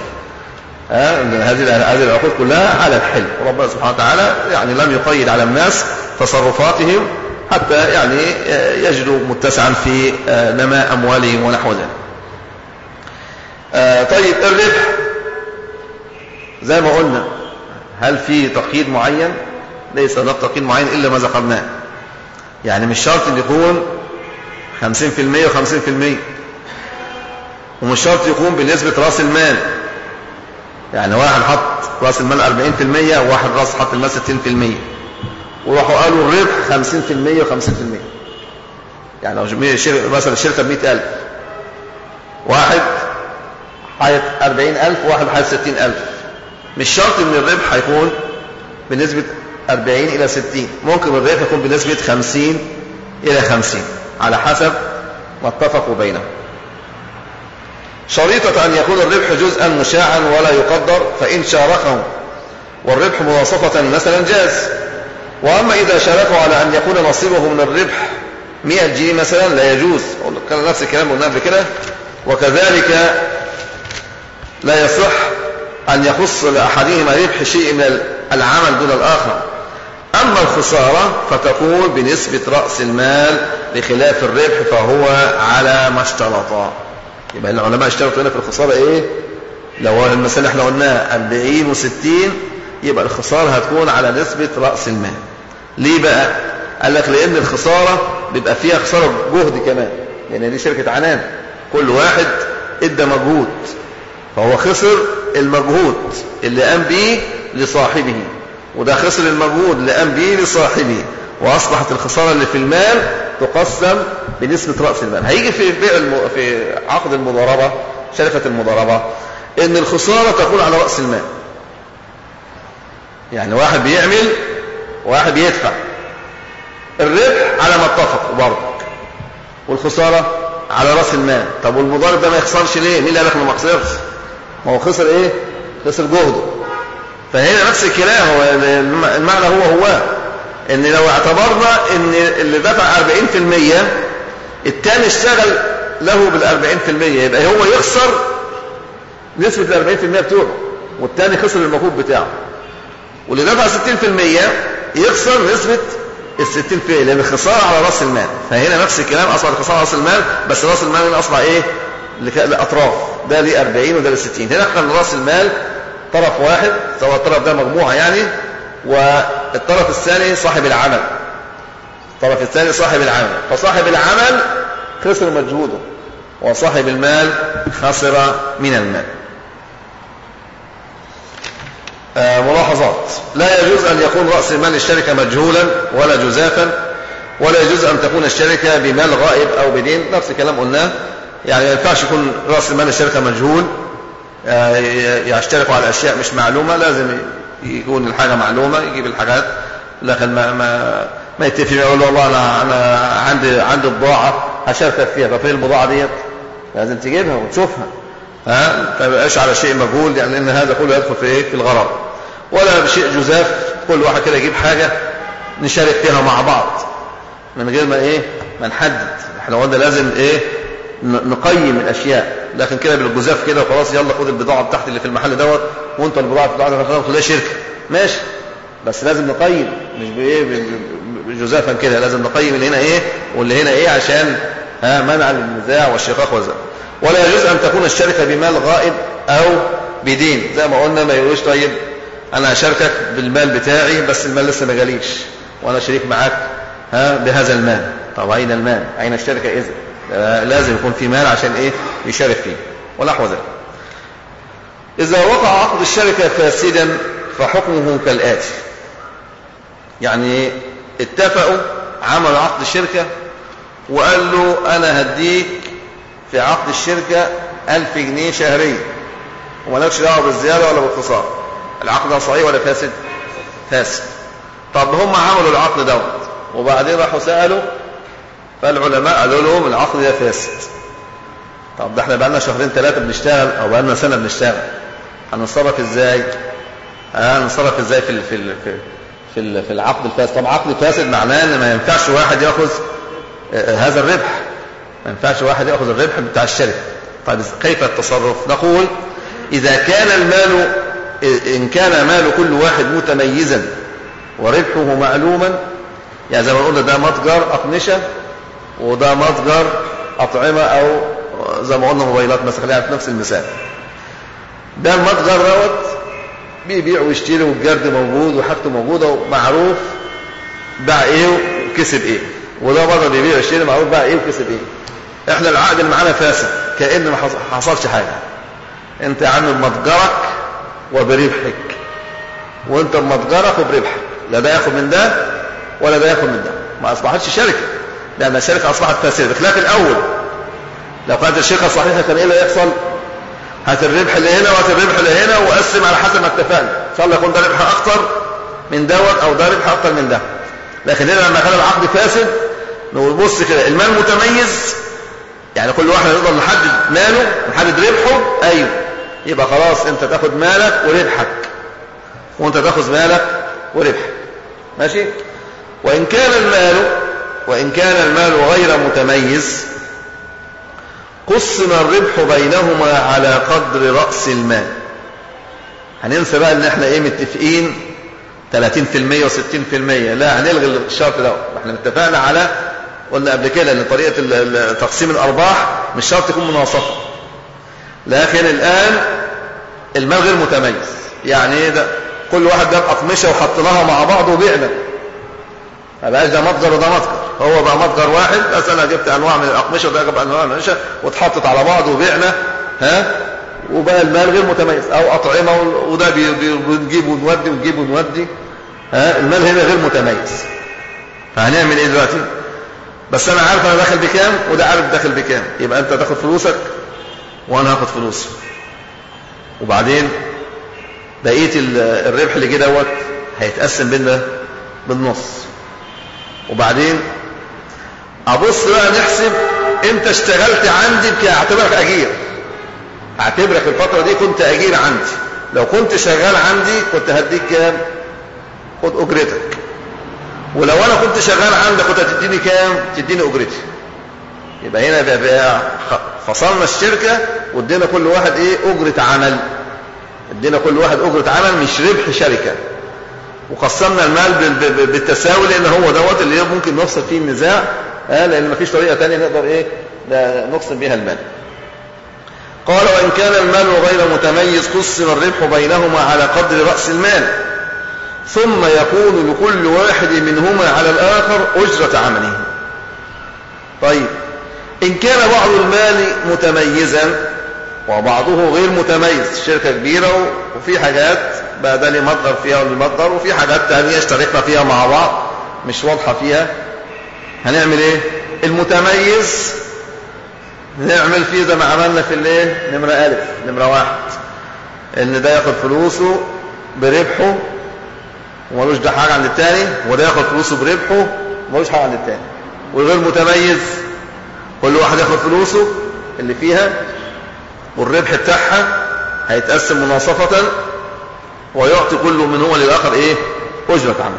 هذه هذه العقود كلها على الحل وربنا سبحانه وتعالى يعني لم يقيد على الناس تصرفاتهم حتى يعني يجدوا متسعا في آه، نماء أموالهم ونحو ذلك آه، طيب الربح زي ما قلنا هل في تقييد معين ليس هناك تقييد معين إلا ما ذكرناه يعني مش شرط ان يكون 50% و50% ومش شرط يكون بنسبة رأس المال يعني واحد حط راس المال 40% وواحد راس حط المال 60% وراحوا قالوا الربح 50% و50% يعني لو مثلا الشركه ب 100000 واحد حيط 40000 وواحد حيط 60000 مش شرط ان الربح هيكون بنسبة 40 إلى 60 ممكن الربح يكون بنسبة 50 إلى 50 على حسب ما اتفقوا بينهم شريطة أن يكون الربح جزءا مشاعا ولا يقدر فإن شاركه والربح مواصفة مثلا جاز وأما إذا شاركوا على أن يكون نصيبه من الربح 100 جنيه مثلا لا يجوز كان نفس الكلام قلنا قبل كده وكذلك لا يصح أن يخص لأحدهما ربح شيء من العمل دون الآخر أما الخسارة فتكون بنسبة رأس المال بخلاف الربح فهو على ما اشترطا يبقى العلماء اشترطوا هنا في الخسارة ايه لو المسألة احنا قلناها 40 و60 يبقى الخسارة هتكون على نسبة رأس المال ليه بقى قال لك لان الخسارة بيبقى فيها خسارة جهد كمان لان دي شركة عنان كل واحد ادى مجهود فهو خسر المجهود اللي قام به لصاحبه وده خسر المجهود اللي قام به لصاحبه واصبحت الخسارة اللي في المال تقسم بنسبة رأس المال هيجي في بيع الم... في عقد المضاربة شركة المضاربة ان الخسارة تكون على رأس المال يعني واحد بيعمل وواحد بيدفع الربح على ما اتفق برضه والخسارة على رأس المال طب والمضارب ده ما يخسرش ليه مين اللي قال لك انه ما خسرش ما هو خسر ايه خسر جهده فهنا نفس الكلام هو المعنى هو هو ان لو اعتبرنا ان اللي دفع 40% التاني اشتغل له بال 40% يبقى هو يخسر نسبة ال 40% بتوعه والتاني خسر المفروض بتاعه واللي دفع 60% يخسر نسبة ال 60% لأن الخسارة على رأس المال فهنا نفس الكلام أصبح الخسارة على رأس المال بس رأس المال هنا أصبح إيه؟ لأطراف ده ليه 40 وده ليه 60 هنا كان رأس المال طرف واحد سواء الطرف ده مجموعة يعني والطرف الثاني صاحب العمل الطرف الثاني صاحب العمل فصاحب العمل خسر مجهوده وصاحب المال خسر من المال آه ملاحظات لا يجوز أن يكون رأس المال الشركة مجهولا ولا جزافا ولا يجوز أن تكون الشركة بمال غائب أو بدين نفس الكلام قلناه يعني ما ينفعش يكون رأس المال الشركة مجهول آه يشتركوا على أشياء مش معلومة لازم يكون الحاجة معلومة يجيب الحاجات لكن ما ما ما يتفق يقول له والله أنا أنا عندي عندي بضاعة هشاركك فيها ففين البضاعة ديت لازم تجيبها وتشوفها ها ما يبقاش على شيء مجهول يعني ان هذا كله يدخل في ايه في الغرض ولا بشيء جزاف كل واحد كده يجيب حاجة نشارك فيها مع بعض من غير ما ايه ما نحدد احنا قلنا لازم ايه نقيم الاشياء لكن كده بالجزاف كده وخلاص يلا خد البضاعه بتاعتي اللي في المحل دوت وانت البضاعه بتاعتك خلاص خدها شركه ماشي بس لازم نقيم مش بايه بجزافا كده لازم نقيم اللي هنا ايه واللي هنا ايه عشان ها منع النزاع والشقاق والزمن ولا يجوز ان تكون الشركه بمال غائب او بدين زي ما قلنا ما يقولوش طيب انا هشاركك بالمال بتاعي بس المال لسه ما جاليش وانا شريك معاك ها بهذا المال طب اين المال اين الشركه اذا لازم يكون في مال عشان ايه يشارك فيه ونحو ذلك اذا وقع عقد الشركه فاسدا فحكمه كالاتي يعني اتفقوا عملوا عقد الشركه وقال له انا هديك في عقد الشركه ألف جنيه شهريا ومالكش دعوه بالزياده ولا بالخساره العقد ده صحيح ولا فاسد فاسد طب هم عملوا العقد دوت وبعدين راحوا سالوا فالعلماء قالوا لهم العقد ده فاسد طب ده احنا بقالنا شهرين ثلاثه بنشتغل او بقالنا سنه بنشتغل هنتصرف ازاي هنتصرف ازاي في ال في ال في في, ال في العقد الفاسد طب عقد فاسد معناه ان ما ينفعش واحد ياخذ هذا الربح ما ينفعش واحد ياخذ الربح بتاع الشركه طيب كيف التصرف نقول اذا كان المال إن كان مال كل واحد متميزا وربحه معلوما يعني زي ما قلنا ده متجر أقمشة وده متجر أطعمة أو زي ما قلنا موبايلات مثلا خلينا في نفس المثال ده المتجر دوت بيبيع ويشتري والجرد موجود وحاجته موجودة ومعروف باع ايه وكسب ايه وده برضه بيبيع ويشتري معروف باع ايه وكسب ايه احنا العقد اللي معانا فاسد كأن ما حصلش حاجة انت عامل متجرك وبربحك وانت بمتجرك وبربحك لا ده ياخد من ده ولا ده ياخد من ده ما اصبحتش شركه لان الشركه اصبحت فاسده بخلاف الاول لو كانت الشركه صحيحه كان ايه اللي يحصل هات الربح اللي هنا وهات الربح اللي هنا وقسم على حسب ما اتفقنا ان شاء الله يكون ده ربح اكتر من دوت او ده ربح اكتر من ده لكن هنا لما كان العقد فاسد نقول بص كده المال متميز يعني كل واحد يقدر نحدد ماله نحدد ربحه ايوه يبقى خلاص انت تاخد مالك وربحك وانت تاخذ مالك وربحك ماشي وان كان المال وان كان المال غير متميز قسم الربح بينهما على قدر رأس المال هننسى بقى ان احنا ايه متفقين 30% و60% لا هنلغي الشرط ده احنا اتفقنا على قلنا قبل كده ان طريقه تقسيم الارباح مش شرط تكون مناصفه لكن الان المال غير متميز يعني ايه ده كل واحد جاب اقمشه وحطيناها مع بعض وبعنا ما بقاش ده متجر وده متجر هو بقى متجر واحد بس انا جبت انواع من الاقمشه وده جاب انواع من الاقمشه واتحطت على بعض وبعنا ها وبقى المال غير متميز او اطعمه وده بنجيب ونودي ونجيب ونودي ها المال هنا غير متميز فهنعمل ايه دلوقتي بس انا عارف انا داخل بكام وده عارف داخل بكام يبقى انت تاخد فلوسك وانا هاخد فلوسي وبعدين بقيه الربح اللي جه دوت هيتقسم بينا بالنص وبعدين ابص بقى نحسب انت اشتغلت عندي اعتبرك اجير اعتبرك الفتره دي كنت اجير عندي لو كنت شغال عندي كنت هديك كام خد اجرتك ولو انا كنت شغال عندك كنت هتديني كام تديني اجرتي يبقى هنا بقى فصلنا الشركة وادينا كل واحد ايه اجرة عمل ادينا كل واحد اجرة عمل مش ربح شركة وقسمنا المال بالتساوي لان هو دوت اللي ممكن نفصل فيه النزاع آه لان مفيش طريقة تانية نقدر ايه نقسم بها المال قال وإن كان المال غير متميز قسم الربح بينهما على قدر رأس المال ثم يكون لكل واحد منهما على الآخر أجرة عمله طيب إن كان بعض المال متميزا وبعضه غير متميز شركة كبيرة وفي حاجات بقى ده لي مصدر فيها ولي مصدر وفي حاجات تانية اشتركنا فيها مع بعض مش واضحة فيها هنعمل ايه المتميز نعمل فيه زي ما عملنا في الايه نمرة ألف نمرة واحد ان ده ياخد فلوسه بربحه ومالوش ده حاجة عند التاني وده ياخد فلوسه بربحه ومالوش حاجة عند التاني والغير متميز كل واحد ياخد فلوسه اللي فيها والربح بتاعها هيتقسم مناصفة ويعطي كل منهما للآخر ايه أجرة عمل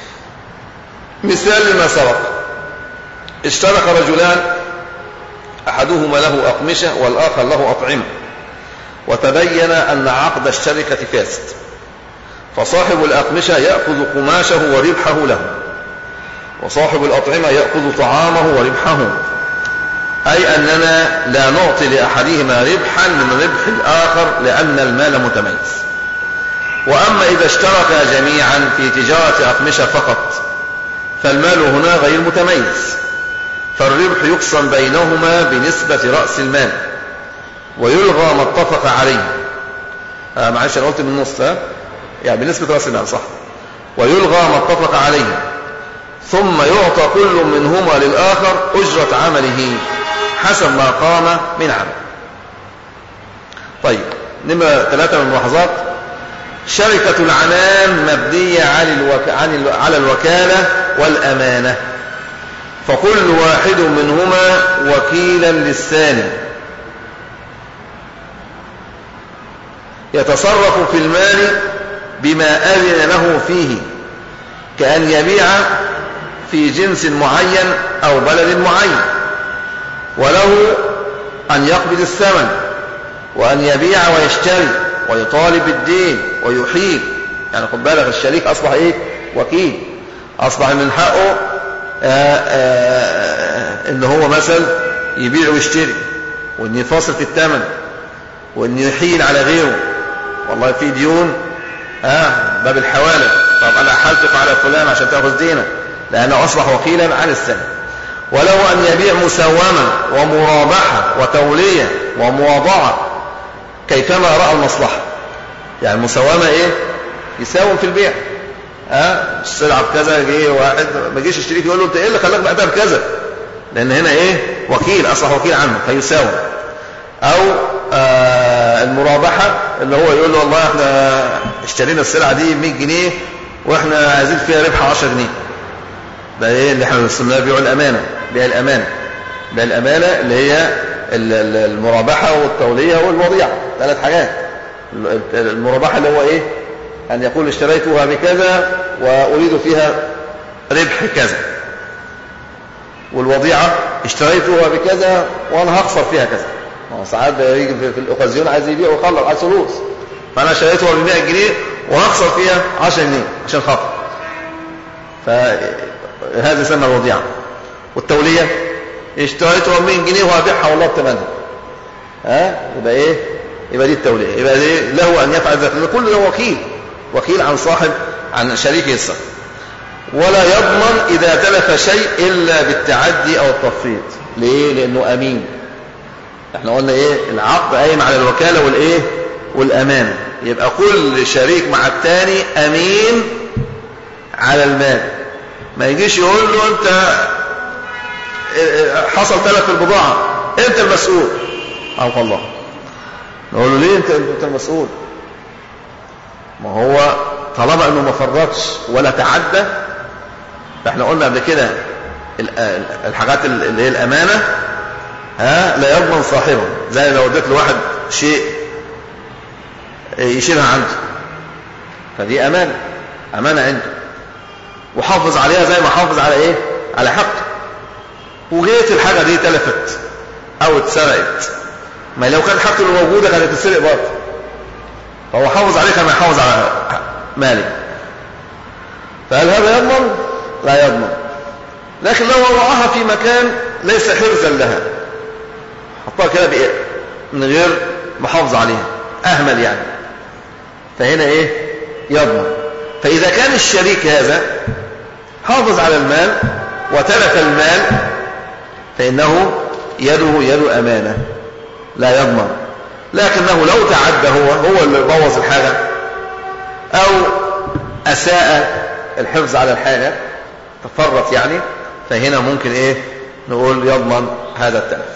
مثال لما سبق اشترك رجلان أحدهما له أقمشة والآخر له أطعمة وتبين أن عقد الشركة فاسد فصاحب الأقمشة يأخذ قماشه وربحه له وصاحب الأطعمة يأخذ طعامه وربحه أي أننا لا نعطي لأحدهما ربحا من ربح الآخر لأن المال متميز وأما إذا اشترك جميعا في تجارة أقمشة فقط فالمال هنا غير متميز فالربح يقسم بينهما بنسبة رأس المال ويلغى ما اتفق عليه آه معلش أنا قلت من النص ها يعني بنسبة رأس المال صح ويلغى ما اتفق عليه ثم يعطى كل منهما للآخر أجرة عمله حسب ما قام من عمل طيب نمرة ثلاثة من الملاحظات شركة العنان مبنية على, الوك... على الوكالة والأمانة فكل واحد منهما وكيلا للثاني يتصرف في المال بما أذن له فيه كأن يبيع في جنس معين أو بلد معين وله أن يقبض الثمن وأن يبيع ويشتري ويطالب بالدين ويحيل يعني خد بالك الشريك أصبح إيه وكيل أصبح من حقه آآ آآ إن هو مثل يبيع ويشتري وإن يفاصل في الثمن وإن يحيل على غيره والله في ديون آه باب الحوالة طب أنا أحلتك على فلان عشان تأخذ دينك لأنه أصبح وكيلا عن السنة وله أن يبيع مساومة ومرابحة وتولية ومواضعة كيفما رأى المصلحة يعني المساومة إيه يساوم في البيع ها السلعة بكذا جه واحد ما جيش الشريك يقول له انت ايه اللي خلاك بعتها بكذا لان هنا ايه وكيل اصبح وكيل عنه فيساوم او آه المرابحة اللي هو يقول له والله احنا اشترينا السلعة دي ب 100 جنيه واحنا عايزين فيها ربح 10 جنيه ده ايه اللي احنا بنسميها بيع الامانة بيع الامانة بيع الامانة اللي هي المرابحة والتولية والوضيعة ثلاث حاجات المرابحة اللي هو ايه أن يقول اشتريتها بكذا وأريد فيها ربح كذا والوضيعة اشتريتها بكذا وأنا هخسر فيها كذا ساعات يجي في الأوكازيون عايز يبيع ويخلص عايز فلوس فأنا شريتها ب 100 جنيه وهخسر فيها 10 جنيه عشان خاطر فهذا يسمى الوضيعة والتولية اشتريتها ب 100 جنيه وهبيعها والله بثمنها ها يبقى ايه يبقى دي التولية يبقى دي له أن يفعل ذلك كل ده وكيل وكيل عن صاحب عن شريكه الصف ولا يضمن إذا تلف شيء إلا بالتعدي أو التفريط ليه؟ لأنه أمين احنا قلنا ايه العقد قايم على الوكالة والايه والأمانة يبقى كل شريك مع الثاني أمين على المال ما يجيش يقول له انت حصل تلف في البضاعة انت المسؤول او الله نقول له ليه انت انت المسؤول ما هو طالما انه ما فرطش ولا تعدى فاحنا قلنا قبل كده الحاجات اللي هي الامانه ها لا يضمن صاحبه زي لو اديت لواحد شيء يشيلها عنده فدي أمانة أمانة عنده وحافظ عليها زي ما حافظ على إيه على حقه وجيت الحاجة دي تلفت أو اتسرقت ما لو كان حقه اللي موجودة كانت تتسرق برضه فهو حافظ عليه كما يحافظ على ماله فهل هذا يضمن؟ لا يضمن لكن لو وضعها في مكان ليس حرزا لها حطها كده بإيه؟ من غير محافظة عليها أهمل يعني فهنا إيه يضمن فإذا كان الشريك هذا حافظ على المال وتلف المال فإنه يده يد أمانة لا يضمن لكنه لو تعدى هو هو اللي بوظ الحاجة أو أساء الحفظ على الحاجة تفرط يعني فهنا ممكن إيه نقول يضمن هذا التلف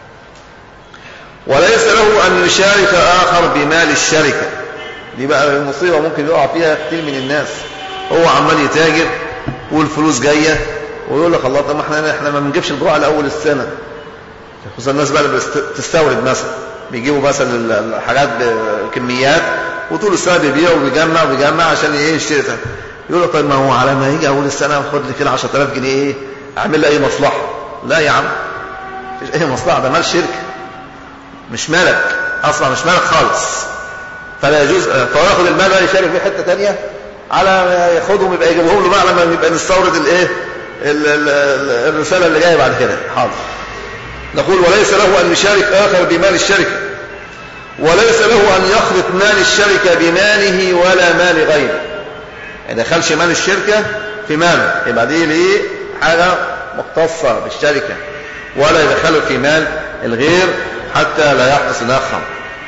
وليس له أن يشارك آخر بمال الشركة دي بقى المصيبة ممكن يقع فيها كتير من الناس هو عمال يتاجر والفلوس جاية ويقول لك الله طب ما احنا احنا ما بنجيبش البضاعة لأول السنة خصوصا الناس بقى اللي بتستورد مثلا بيجيبوا مثلا الحاجات بكميات وطول السنة بيبيع وبيجمع وبيجمع عشان ايه يشتري يقول له طيب ما هو على ما يجي أول السنة خد لي كده 10000 جنيه ايه أعمل لي أي مصلحة لا يا عم مفيش أي مصلحة ده مال شركة مش مالك أصلا مش مالك خالص فلا يجوز فهو ياخد المال بقى يشارك في حتة تانية على ما ياخدهم يبقى يجيبهم له بقى لما يبقى نستورد الايه الرسالة اللي جاية بعد كده حاضر نقول وليس له أن يشارك آخر بمال الشركة وليس له أن يخلط مال الشركة بماله ولا مال غيره يعني دخلش مال الشركة في ماله يبقى دي ليه حاجة مختصة بالشركة ولا يدخله في مال الغير حتى لا يحدث لها خمر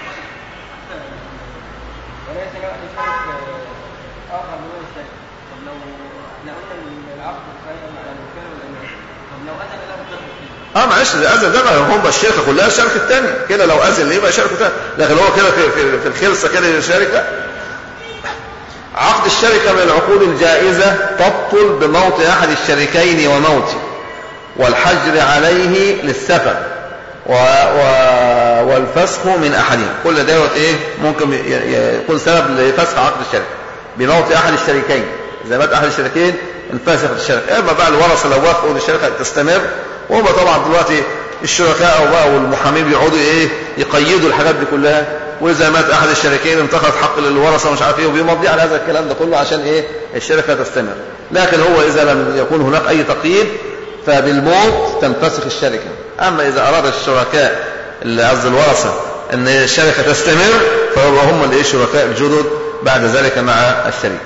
اه معلش الاذن ده هم الشركه كلها الشركه الثانيه كده لو اذن يبقى شركه ثانيه لكن هو كده في, في, في الخلصه كده شركه عقد الشركه من العقود الجائزه تبطل بموت احد الشريكين وموته والحجر عليه للسفر و... و... والفسخ من احدهم كل دوت ايه ممكن يكون سبب لفسخ عقد الشركه بموت احد الشريكين اذا مات احد الشريكين انفسخت الشركه اما بقى الورثه لو وافقوا ان الشركه تستمر وهم طبعا دلوقتي الشركاء او بقى والمحامين بيقعدوا ايه يقيدوا الحاجات دي كلها واذا مات احد الشريكين انتقد حق للورثه ومش عارف ايه وبيمضي على هذا الكلام ده كله عشان ايه الشركه تستمر لكن هو اذا لم يكون هناك اي تقييد فبالموت تنفسخ الشركه اما اذا اراد الشركاء اللي قصدي الورثه ان الشركه تستمر فهو هم اللي الشركاء الجدد بعد ذلك مع الشريك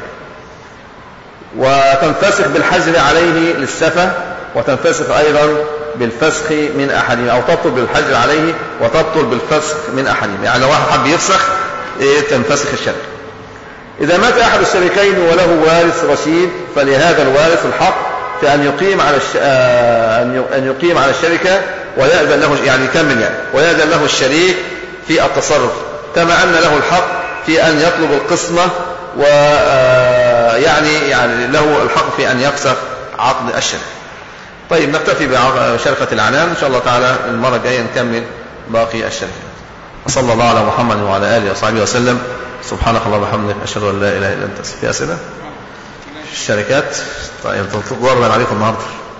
وتنفسخ بالحجر عليه للسفة وتنفسخ أيضا بالفسخ من أحدهم أو تبطل بالحجر عليه وتبطل بالفسخ من أحدهم يعني لو واحد حب يفسخ إيه تنفسخ الشركة إذا مات أحد الشريكين وله وارث رشيد فلهذا الوارث الحق في أن يقيم على الش... أن يقيم على الشركة ويأذن له يعني يكمل يعني ويأذن له الشريك في التصرف كما أن له الحق في أن يطلب القسمة ويعني يعني له الحق في أن يفسخ عقد الشركة طيب نكتفي بشركة العنان إن شاء الله تعالى المرة الجاية نكمل باقي الشركات وصلى الله على محمد وعلى آله وصحبه وسلم سبحانك اللهم وبحمدك أشهد أن لا إله إلا أنت في أسئلة الشركات طيب تضرب عليكم النهارده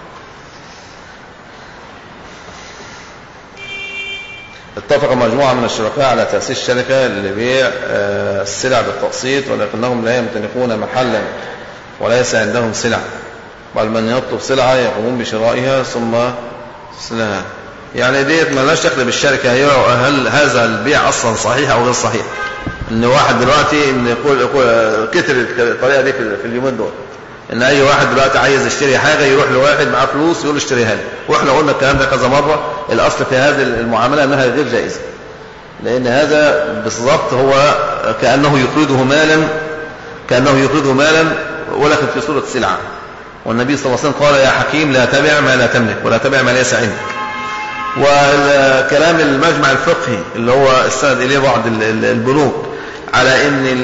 اتفق مجموعة من الشركاء على تأسيس شركة لبيع السلع بالتقسيط ولكنهم لا يمتلكون محلا وليس عندهم سلع بل من يطلب سلعة يقومون بشرائها ثم سلعها يعني ديت ما لهاش دخل بالشركة هي هل هذا البيع أصلا صحيح أو غير صحيح إن واحد دلوقتي إن يقول, يقول كتر الطريقة دي في اليومين دول ان اي واحد دلوقتي عايز يشتري حاجه يروح لواحد معاه فلوس يقول اشتريها لي واحنا قلنا الكلام ده كذا مره الاصل في هذه المعامله انها غير جائزه لان هذا بالضبط هو كانه يقرضه مالا كانه يقرضه مالا ولكن في صوره سلعه والنبي صلى الله عليه وسلم قال يا حكيم لا تبع ما لا تملك ولا تبع ما ليس عندك والكلام المجمع الفقهي اللي هو استند اليه بعض البنوك على ان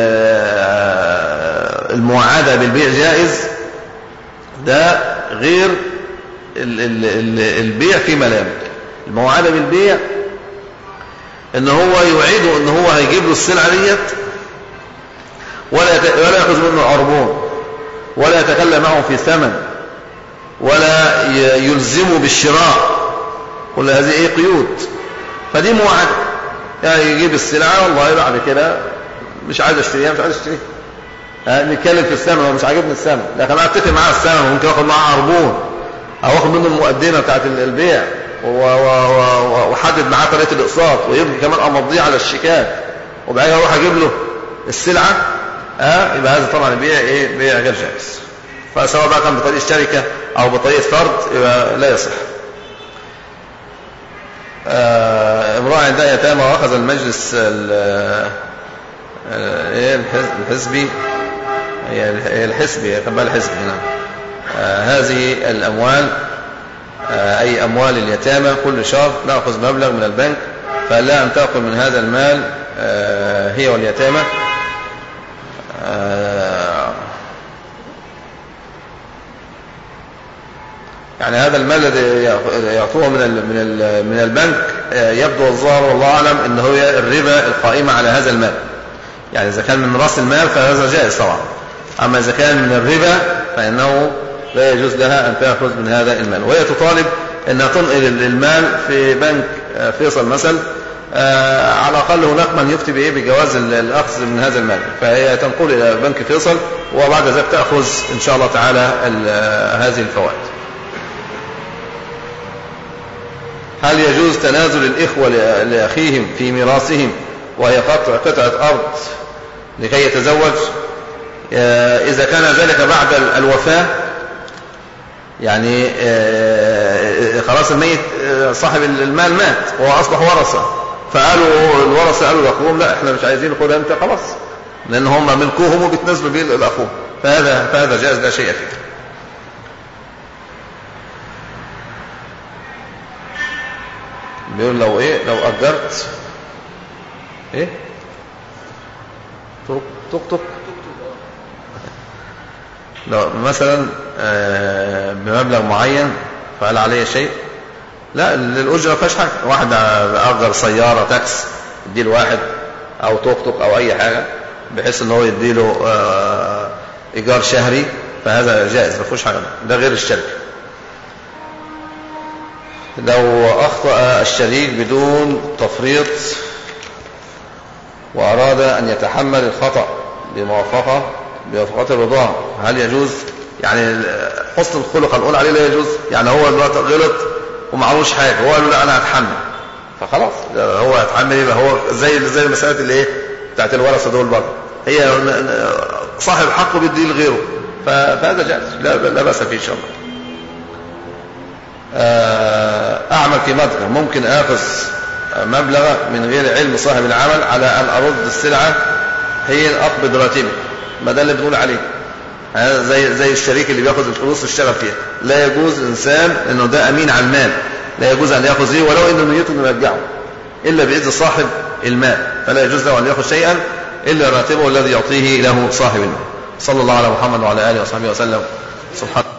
المعادة بالبيع جائز ده غير البيع فيما لا يملك المعادة بالبيع ان هو يوعده ان هو هيجيب له السلعة ديت ولا ولا يأخذ منه عربون ولا يتكلم معه في ثمن ولا يلزمه بالشراء كل هذه ايه قيود فدي موعد يعني يجيب السلعة والله بعد كده مش عايز اشتريها مش عايز اشتريها يعني نتكلم في الثمن هو مش عاجبني الثمن لكن انا اتفق معاه الثمن ممكن اخد معاه عربون او اخد منه المقدمه بتاعت البيع وحدد معاه طريقه الاقساط ويمكن كمان امضيه على الشيكات وبعدين اروح اجيب له السلعه اه يبقى هذا طبعا البيع ايه بيع غير جائز فسواء بقى كان بطريقه شركه او بطريقه فرد يبقى لا يصح آه امرأة عندها يتامى وأخذ المجلس ايه الحزبي هي الحزبي كان الحزبي نعم آه هذه الأموال آه أي أموال اليتامى كل شهر نأخذ مبلغ من البنك فلا أن تأخذ من هذا المال آه هي واليتامى آه يعني هذا المال الذي يعطوه من من من البنك يبدو الظاهر والله اعلم ان هو الربا القائمه على هذا المال يعني اذا كان من راس المال فهذا جائز طبعا اما اذا كان من الربا فانه لا يجوز لها ان تاخذ من هذا المال وهي تطالب انها تنقل المال في بنك فيصل مثلا على الاقل هناك من يفتي بايه بجواز الاخذ من هذا المال فهي تنقل الى بنك فيصل وبعد ذلك تاخذ ان شاء الله تعالى هذه الفوائد هل يجوز تنازل الإخوة لأخيهم في ميراثهم وهي قطعة أرض لكي يتزوج إذا كان ذلك بعد الوفاة يعني خلاص الميت صاحب المال مات وهو أصبح ورثة فقالوا الورثة قالوا لأخوهم لا احنا مش عايزين خدها انت خلاص لأن هم ملكوهم وبيتنازلوا بيه لأخوهم فهذا فهذا جائز لا شيء فيه بيقول لو ايه لو اجرت ايه توك توك توك لو مثلا بمبلغ معين فقال عليه شيء لا للأجرة ما فيهاش حاجة واحد أجر سيارة تاكس يدي له واحد أو توك توك أو أي حاجة بحيث إن هو يدي له إيجار شهري فهذا جائز ما فيهوش حاجة ده غير الشركة لو أخطأ الشريك بدون تفريط وأراد أن يتحمل الخطأ بموافقة بموافقة الرضا هل يجوز يعني حسن الخلق هنقول عليه لا يجوز يعني هو دلوقتي غلط ومعهوش حاجة هو قال له لا أنا هتحمل فخلاص هو هيتحمل يبقى هو زي زي المسألة اللي ايه بتاعت الورثة دول برضه هي صاحب حقه بيديه لغيره فهذا جائز لا, لا بأس فيه إن شاء الله أعمل في متجر ممكن آخذ مبلغ من غير علم صاحب العمل على أن أرد السلعة هي أقبض راتبي ما ده اللي بنقول عليه هذا زي زي الشريك اللي بياخذ الفلوس ويشتغل فيها لا يجوز إنسان إنه ده أمين على المال لا يجوز أن يأخذ فيه ولو إنه نيته إنه يرجعه إلا بإذن صاحب المال فلا يجوز له أن يأخذ شيئا إلا راتبه الذي يعطيه له صاحب المال صلى الله على محمد وعلى آله وصحبه وسلم سبحانه